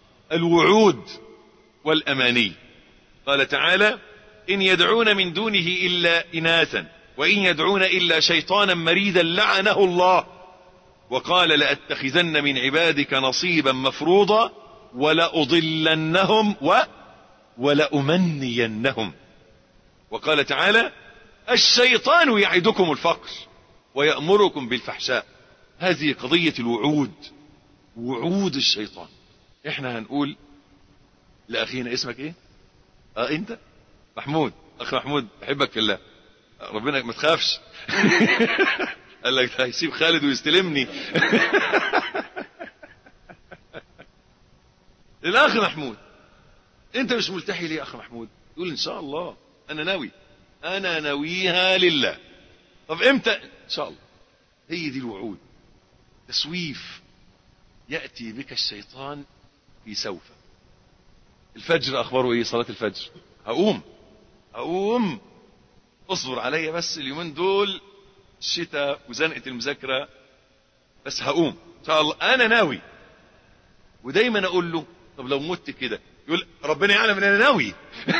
الوعود والأماني قال تعالى إن يدعون من دونه إلا إناثا وإن يدعون إلا شيطانا مريدا لعنه الله وقال لأتخذن من عبادك نصيبا مفروضا ولأضلنهم و ولأمنينهم وقال تعالى الشيطان يعدكم الفقر ويأمركم بالفحشاء هذه قضية الوعود وعود الشيطان احنا هنقول لأخينا اسمك ايه اه انت محمود اخ محمود بحبك في الله ربنا ما تخافش قال لك ده هيسيب خالد ويستلمني الاخ محمود انت مش ملتحي ليه يا اخ محمود يقول ان شاء الله انا ناوي انا ناويها لله طب امتى ان شاء الله هي دي الوعود تسويف ياتي بك الشيطان في سوف الفجر اخباره ايه صلاه الفجر هقوم هقوم اصبر عليا بس اليومين دول الشتاء وزنقه المذاكره بس هقوم ان شاء الله انا ناوي ودايما اقول له طب لو مت كده يقول ربنا يعلم ان انا ناوي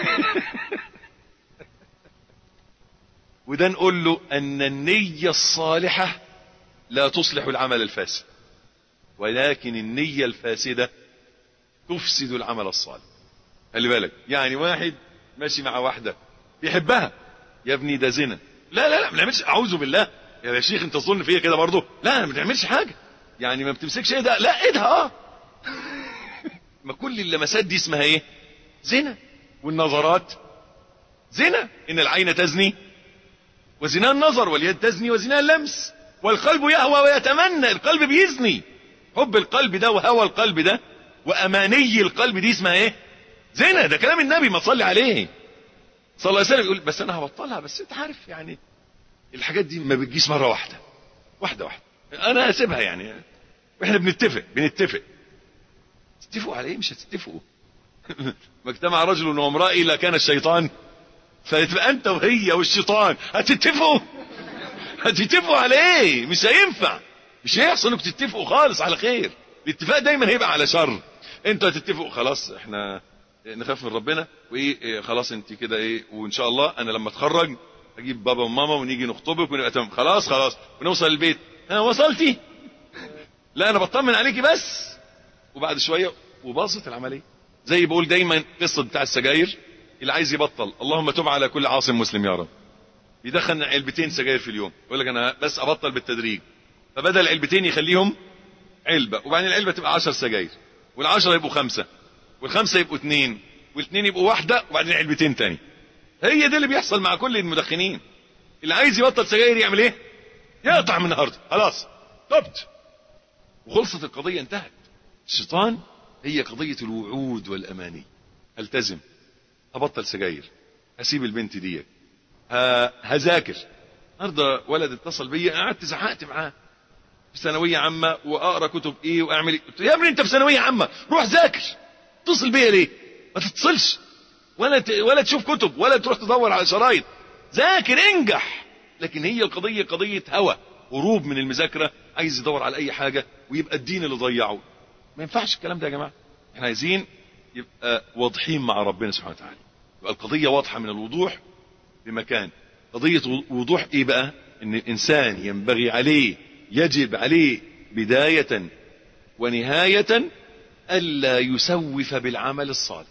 وده نقول له ان النية الصالحة لا تصلح العمل الفاسد ولكن النية الفاسدة تفسد العمل الصالح خلي بالك يعني واحد ماشي مع واحدة بيحبها يا ابني ده زنا لا لا لا ما نعملش اعوذ بالله يا شيخ انت تظن فيا كده برضه لا انا ما بنعملش حاجه يعني ما بتمسكش ايه ده لا ايدها اه ما كل اللمسات دي اسمها ايه زنا والنظرات زنا ان العين تزني وزنا النظر واليد تزني وزنا اللمس والقلب يهوى ويتمنى القلب بيزني حب القلب ده وهوى القلب ده واماني القلب دي اسمها ايه زنا ده كلام النبي ما تصلي عليه صلى الله عليه وسلم يقول بس انا هبطلها بس انت عارف يعني الحاجات دي ما بتجيش مره واحده واحده واحده انا هسيبها يعني واحنا بنتفق بنتفق تتفقوا على ايه مش هتتفقوا ما اجتمع رجل وامراه الا كان الشيطان فتبقى انت وهي والشيطان هتتفقوا هتتفقوا على ايه مش هينفع مش هيحصل انكم تتفقوا خالص على خير الاتفاق دايما هيبقى على شر انتوا هتتفقوا خلاص احنا نخاف من ربنا وايه إيه خلاص انت كده ايه وان شاء الله انا لما اتخرج اجيب بابا وماما ونيجي نخطبك ونبقى تمام خلاص خلاص ونوصل البيت ها وصلتي لا انا بطمن عليكي بس وبعد شويه وباظت العمليه زي بقول دايما قصه بتاع السجاير اللي عايز يبطل اللهم تب على كل عاصم مسلم يا رب يدخن علبتين سجاير في اليوم يقول لك انا بس ابطل بالتدريج فبدل علبتين يخليهم علبه وبعدين العلبه تبقى 10 سجاير والعشرة يبقوا خمسة والخمسة يبقوا اثنين والاثنين يبقوا واحدة وبعدين علبتين تاني هي ده اللي بيحصل مع كل المدخنين اللي عايز يبطل سجاير يعمل ايه يقطع من النهارده خلاص تبت وخلصت القضية انتهت الشيطان هي قضية الوعود والأماني التزم هبطل سجاير هسيب البنت دي ه- هذاكر النهارده ولد اتصل بيا قعدت زعقت معاه في ثانوية عامة وأقرأ كتب إيه وأعمل إيه قلت له يا ابني أنت في ثانوية عامة روح ذاكر اتصل بيا ليه ما تتصلش ولا ت... ولا تشوف كتب ولا تروح تدور على شرايط ذاكر انجح لكن هي القضية قضية هوى هروب من المذاكرة عايز يدور على أي حاجة ويبقى الدين اللي ضيعه ما ينفعش الكلام ده يا جماعة احنا عايزين يبقى واضحين مع ربنا سبحانه وتعالى يبقى القضية واضحة من الوضوح بمكان قضية وضوح ايه بقى ان الانسان ينبغي عليه يجب عليه بداية ونهاية الا يسوف بالعمل الصالح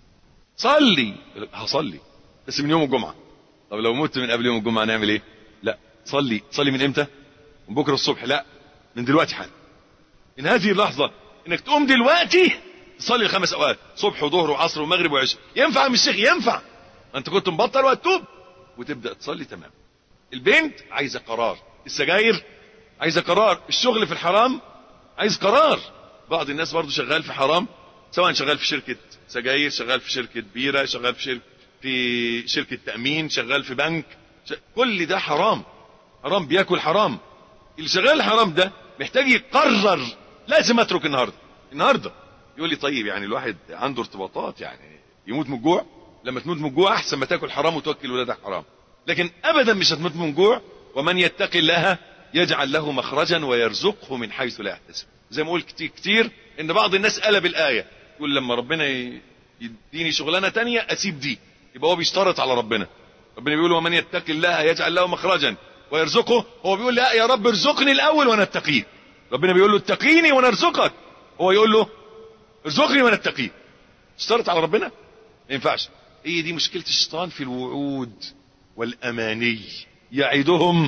صلي هصلي بس من يوم الجمعة طب لو مت من قبل يوم الجمعة نعمل ايه لا صلي صلي من امتى من بكرة الصبح لا من دلوقتي حالا من هذه اللحظة انك تقوم دلوقتي تصلي الخمس اوقات صبح وظهر وعصر ومغرب وعشاء ينفع مش شيخ ينفع انت كنت مبطل وهتوب وتبدا تصلي تمام البنت عايزه قرار السجاير عايزه قرار الشغل في الحرام عايز قرار بعض الناس برضو شغال في حرام سواء شغال في شركه سجاير شغال في شركه بيره شغال في شركه في شركه تامين شغال في بنك ش... كل ده حرام حرام بياكل حرام اللي شغال حرام ده محتاج يقرر لازم اترك النهارده النهارده يقول لي طيب يعني الواحد عنده ارتباطات يعني يموت من الجوع لما تموت من الجوع احسن ما تاكل حرام وتوكل ولادك حرام لكن ابدا مش هتموت من الجوع ومن يتقي الله يجعل له مخرجا ويرزقه من حيث لا يحتسب زي ما اقول كتير, كتير ان بعض الناس قلب الايه يقول لما ربنا ي- يديني شغلانه تانية اسيب دي يبقى هو بيشترط على ربنا ربنا بيقول ومن يتقي الله يجعل له مخرجا ويرزقه هو بيقول لا يا رب ارزقني الاول وانا اتقيك ربنا بيقول له اتقيني وانا ارزقك هو يقول له ارزقني وانا اتقيك اشترط على ربنا ما ينفعش هي دي مشكلة الشيطان في الوعود والأماني يعدهم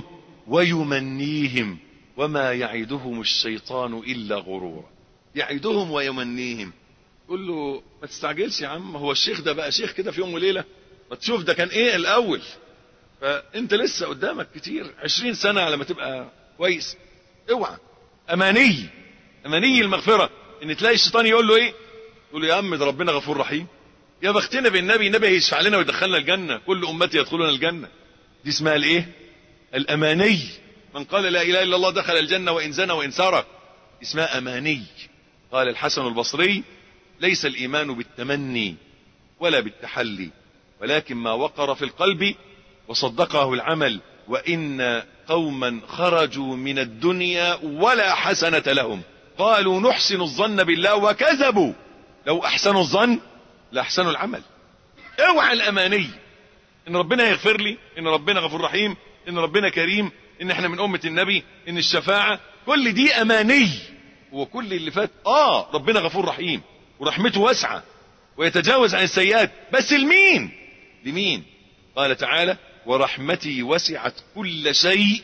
ويمنيهم وما يعدهم الشيطان إلا غرورا يعدهم ويمنيهم يقول له ما تستعجلش يا عم هو الشيخ ده بقى شيخ كده في يوم وليلة ما تشوف ده كان ايه الأول فانت لسه قدامك كتير عشرين سنة على ما تبقى كويس اوعى أماني أماني المغفرة ان تلاقي الشيطان يقول له ايه يقول له يا عم ده ربنا غفور رحيم يا بختنا بالنبي النبي هيشفع لنا ويدخلنا الجنة كل أمتي يدخلون الجنة دي اسمها الايه الأماني من قال لا إله إلا الله دخل الجنة وإن زنى وإن سرق اسمها أماني قال الحسن البصري ليس الإيمان بالتمني ولا بالتحلي ولكن ما وقر في القلب وصدقه العمل وإن قوما خرجوا من الدنيا ولا حسنة لهم قالوا نحسن الظن بالله وكذبوا لو أحسنوا الظن لأحسنوا العمل اوعى الأماني إن ربنا يغفر لي إن ربنا غفور رحيم إن ربنا كريم إن إحنا من أمة النبي إن الشفاعة كل دي أماني وكل اللي فات آه ربنا غفور رحيم ورحمته واسعة ويتجاوز عن السيئات بس لمين لمين قال تعالى ورحمتي وسعت كل شيء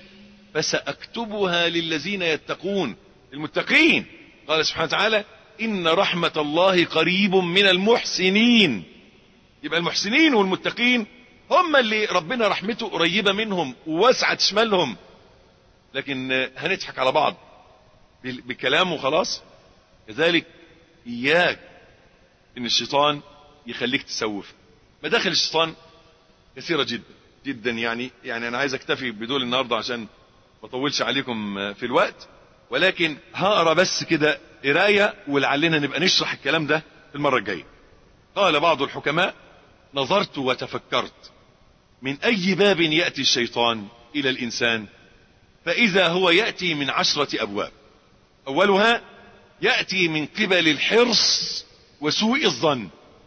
فسأكتبها للذين يتقون المتقين قال سبحانه وتعالى إن رحمة الله قريب من المحسنين يبقى المحسنين والمتقين هم اللي ربنا رحمته قريبة منهم ووسعت شمالهم لكن هنضحك على بعض بكلام وخلاص كذلك إياك إن الشيطان يخليك تسوف مداخل الشيطان كثيرة جدا جدا يعني يعني أنا عايز أكتفي بدول النهاردة عشان ما اطولش عليكم في الوقت ولكن هقرا بس كده قرايه ولعلنا نبقى نشرح الكلام ده في المره الجايه. قال بعض الحكماء: نظرت وتفكرت من اي باب ياتي الشيطان الى الانسان؟ فإذا هو يأتي من عشرة أبواب أولها يأتي من قبل الحرص وسوء الظن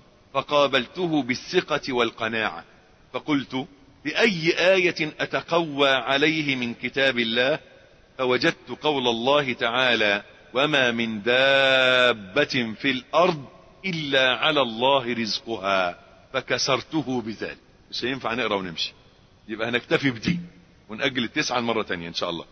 فقابلته بالثقة والقناعة فقلت بأي آية أتقوى عليه من كتاب الله فوجدت قول الله تعالى وما من دابة في الأرض إلا على الله رزقها فكسرته بذلك مش هينفع نقرأ ونمشي يبقى هنكتفي بدي ونأجل التسعة المرة تانية إن شاء الله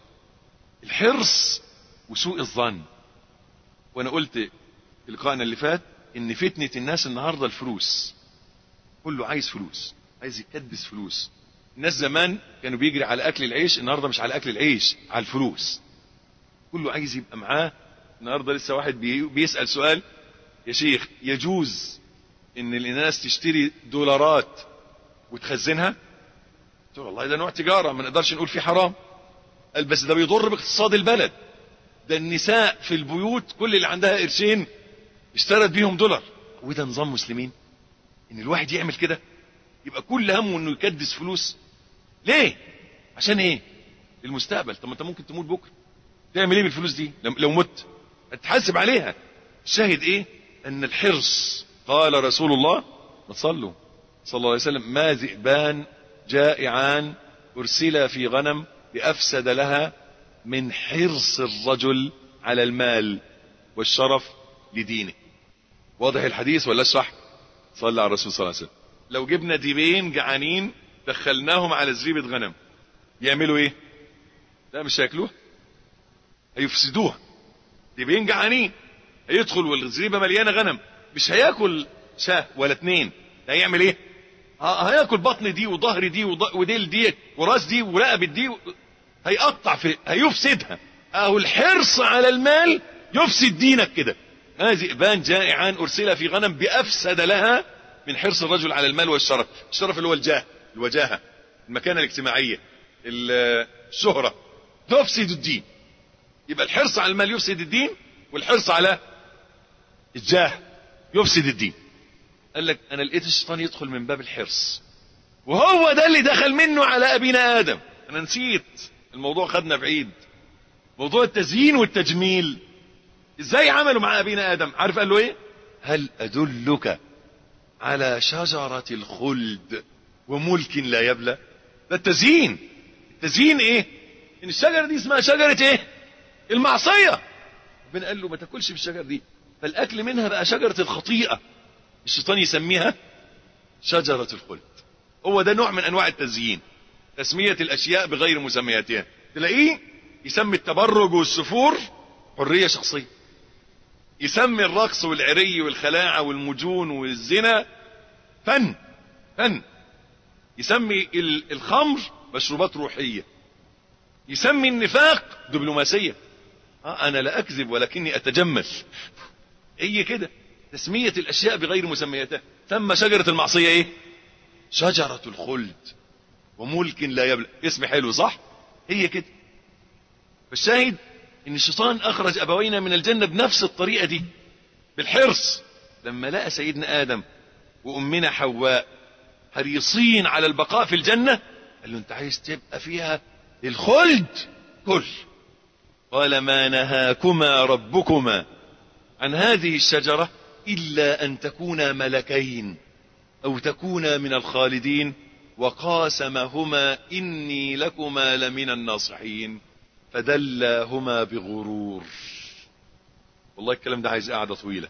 الحرص وسوء الظن وأنا قلت في لقائنا اللي فات إن فتنة الناس النهاردة الفلوس كله عايز فلوس عايز يكدس فلوس الناس زمان كانوا بيجري على أكل العيش النهاردة مش على أكل العيش على الفلوس كله عايز يبقى معاه النهاردة لسه واحد بي بيسأل سؤال يا شيخ يجوز ان الناس تشتري دولارات وتخزنها قلت له والله ده نوع تجارة ما نقدرش نقول فيه حرام قال بس ده بيضر باقتصاد البلد ده النساء في البيوت كل اللي عندها قرشين اشترت بيهم دولار وده نظام مسلمين ان الواحد يعمل كده يبقى كل همه انه يكدس فلوس ليه عشان ايه المستقبل طب ما انت ممكن تموت بكره تعمل ايه بالفلوس دي لو مت هتحاسب عليها الشاهد ايه ان الحرص قال رسول الله ما تصلوا صلى الله عليه وسلم ما ذئبان جائعان ارسلا في غنم بافسد لها من حرص الرجل على المال والشرف لدينه واضح الحديث ولا اشرح صلى على الرسول صلى الله عليه وسلم لو جبنا ديبين جعانين دخلناهم على زريبة غنم يعملوا ايه لا مش هياكلوها هيفسدوها ديبين جعانين هيدخل والزريبة مليانة غنم مش هياكل شاه ولا اتنين هيعمل ايه هياكل بطن دي وظهر دي وديل دي وراس دي ورقبة دي و... هيقطع في هيفسدها اهو الحرص على المال يفسد دينك كده هذه ذئبان جائعان ارسل في غنم بافسد لها من حرص الرجل على المال والشرف الشرف اللي هو الجاه الوجاهة المكانة الاجتماعية الشهرة تفسد الدين يبقى الحرص على المال يفسد الدين والحرص على الجاه يفسد الدين قال لك انا لقيت الشيطان يدخل من باب الحرص وهو ده اللي دخل منه على ابينا ادم انا نسيت الموضوع خدنا بعيد موضوع التزيين والتجميل ازاي عملوا مع ابينا ادم عارف قال له ايه هل ادلك على شجرة الخلد وملك لا يبلى ده التزيين التزيين ايه ان الشجرة دي اسمها شجرة ايه المعصية ربنا قال له ما تاكلش في الشجرة دي فالاكل منها بقى شجرة الخطيئة الشيطان يسميها شجرة الخلد هو ده نوع من انواع التزيين تسمية الاشياء بغير مسمياتها تلاقيه يسمي التبرج والسفور حرية شخصية يسمي الرقص والعري والخلاعة والمجون والزنا فن فن يسمي الخمر مشروبات روحية يسمي النفاق دبلوماسية آه انا لا اكذب ولكني اتجمل هي كده تسمية الاشياء بغير مسمياتها ثم شجرة المعصية ايه شجرة الخلد وملك لا يبلى اسم حلو صح هي كده فالشاهد ان الشيطان اخرج ابوينا من الجنة بنفس الطريقة دي بالحرص لما لقى سيدنا ادم وامنا حواء حريصين على البقاء في الجنة قال له انت عايز تبقى فيها الخلد كل قال ما نهاكما ربكما عن هذه الشجرة الا ان تكونا ملكين او تكونا من الخالدين وقاسمهما اني لكما لمن الناصحين فدلاهما بغرور والله الكلام ده عايز قاعدة طويلة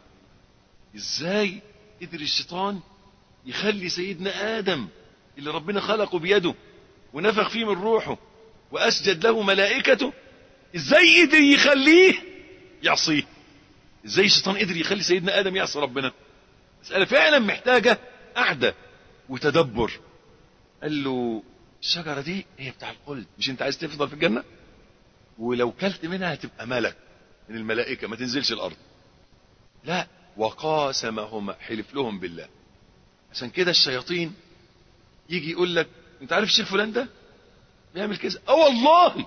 ازاي قدر الشيطان يخلي سيدنا ادم اللي ربنا خلقه بيده ونفخ فيه من روحه واسجد له ملائكته ازاي قدر يخليه يعصيه ازاي الشيطان قدر يخلي سيدنا ادم يعصي ربنا مسألة فعلا محتاجة قعدة وتدبر قال له الشجرة دي هي بتاع الخلد مش انت عايز تفضل في الجنة ولو كلت منها هتبقى ملك من الملائكة ما تنزلش الارض لا وقاسمهما حلف لهم بالله عشان كده الشياطين يجي يقول لك انت عارف الشيخ فلان ده بيعمل كذا اه والله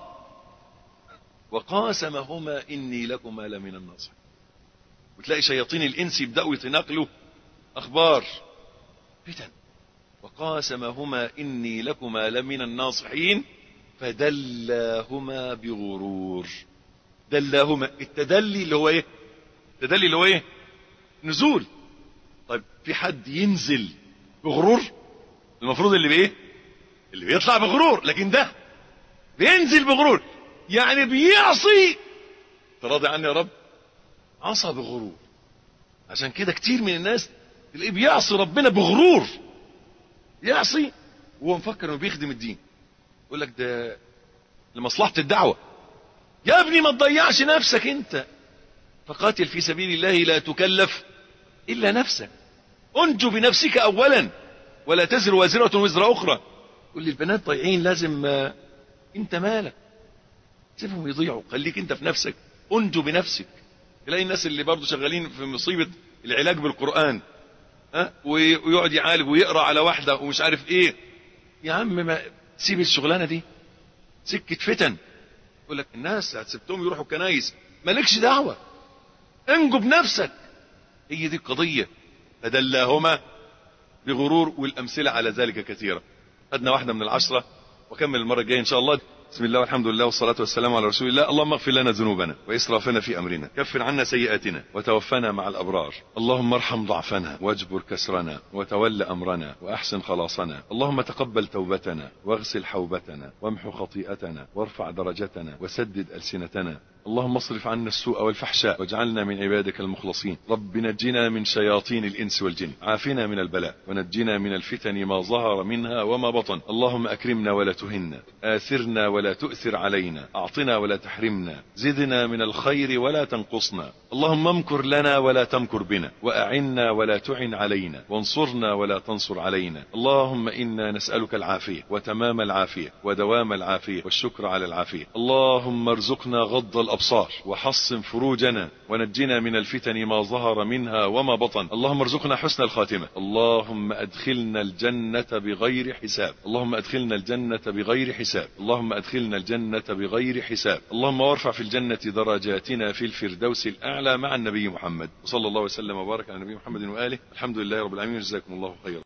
وقاسمهما اني لكما لمن الناصحين وتلاقي شياطين الانس يبداوا يتناقلوا اخبار فتن وقاسمهما اني لكما لمن الناصحين فدلاهما بغرور دلاهما التدلي اللي هو ايه التدلي اللي هو ايه نزول طيب في حد ينزل بغرور المفروض اللي بايه اللي بيطلع بغرور لكن ده بينزل بغرور يعني بيعصي تراضي عني يا رب عصى بغرور عشان كده كتير من الناس تلاقيه بيعصي ربنا بغرور يعصي وهو مفكر انه بيخدم الدين يقول لك ده لمصلحة الدعوة يا ابني ما تضيعش نفسك انت فقاتل في سبيل الله لا تكلف الا نفسك انجو بنفسك اولا ولا تزر وازرة وزر اخرى يقول لي البنات ضايعين لازم آه، انت مالك سيبهم يضيعوا خليك انت في نفسك انجو بنفسك تلاقي الناس اللي برضه شغالين في مصيبة العلاج بالقرآن ها وي- ويقعد يعالج ويقرا على واحدة ومش عارف ايه يا عم ما سيب الشغلانة دي سكة فتن يقول لك الناس هتسبتهم يروحوا الكنايس مالكش دعوة انجو بنفسك هي دي القضية فدلاهما بغرور والأمثلة على ذلك كثيرة خدنا واحدة من العشرة وكمل المرة الجاية إن شاء الله بسم الله والحمد لله والصلاة والسلام على رسول الله اللهم اغفر لنا ذنوبنا وإسرافنا في أمرنا كفر عنا سيئاتنا وتوفنا مع الأبرار اللهم ارحم ضعفنا واجبر كسرنا وتول أمرنا وأحسن خلاصنا اللهم تقبل توبتنا واغسل حوبتنا وامحو خطيئتنا وارفع درجتنا وسدد ألسنتنا اللهم اصرف عنا السوء والفحشاء واجعلنا من عبادك المخلصين رب نجنا من شياطين الإنس والجن عافنا من البلاء ونجنا من الفتن ما ظهر منها وما بطن اللهم أكرمنا ولا تهنا آثرنا ولا تؤثر علينا أعطنا ولا تحرمنا زدنا من الخير ولا تنقصنا اللهم امكر لنا ولا تمكر بنا وأعنا ولا تعن علينا وانصرنا ولا تنصر علينا اللهم إنا نسألك العافية وتمام العافية ودوام العافية والشكر على العافية اللهم ارزقنا غض الأبصار وحصن فروجنا ونجنا من الفتن ما ظهر منها وما بطن اللهم ارزقنا حسن الخاتمة اللهم أدخلنا الجنة بغير حساب اللهم أدخلنا الجنة بغير حساب اللهم أدخلنا الجنة بغير حساب اللهم وارفع في الجنة درجاتنا في الفردوس الأعلى مع النبي محمد وصلى الله وسلم وبارك على النبي محمد وآله الحمد لله رب العالمين جزاكم الله خيرا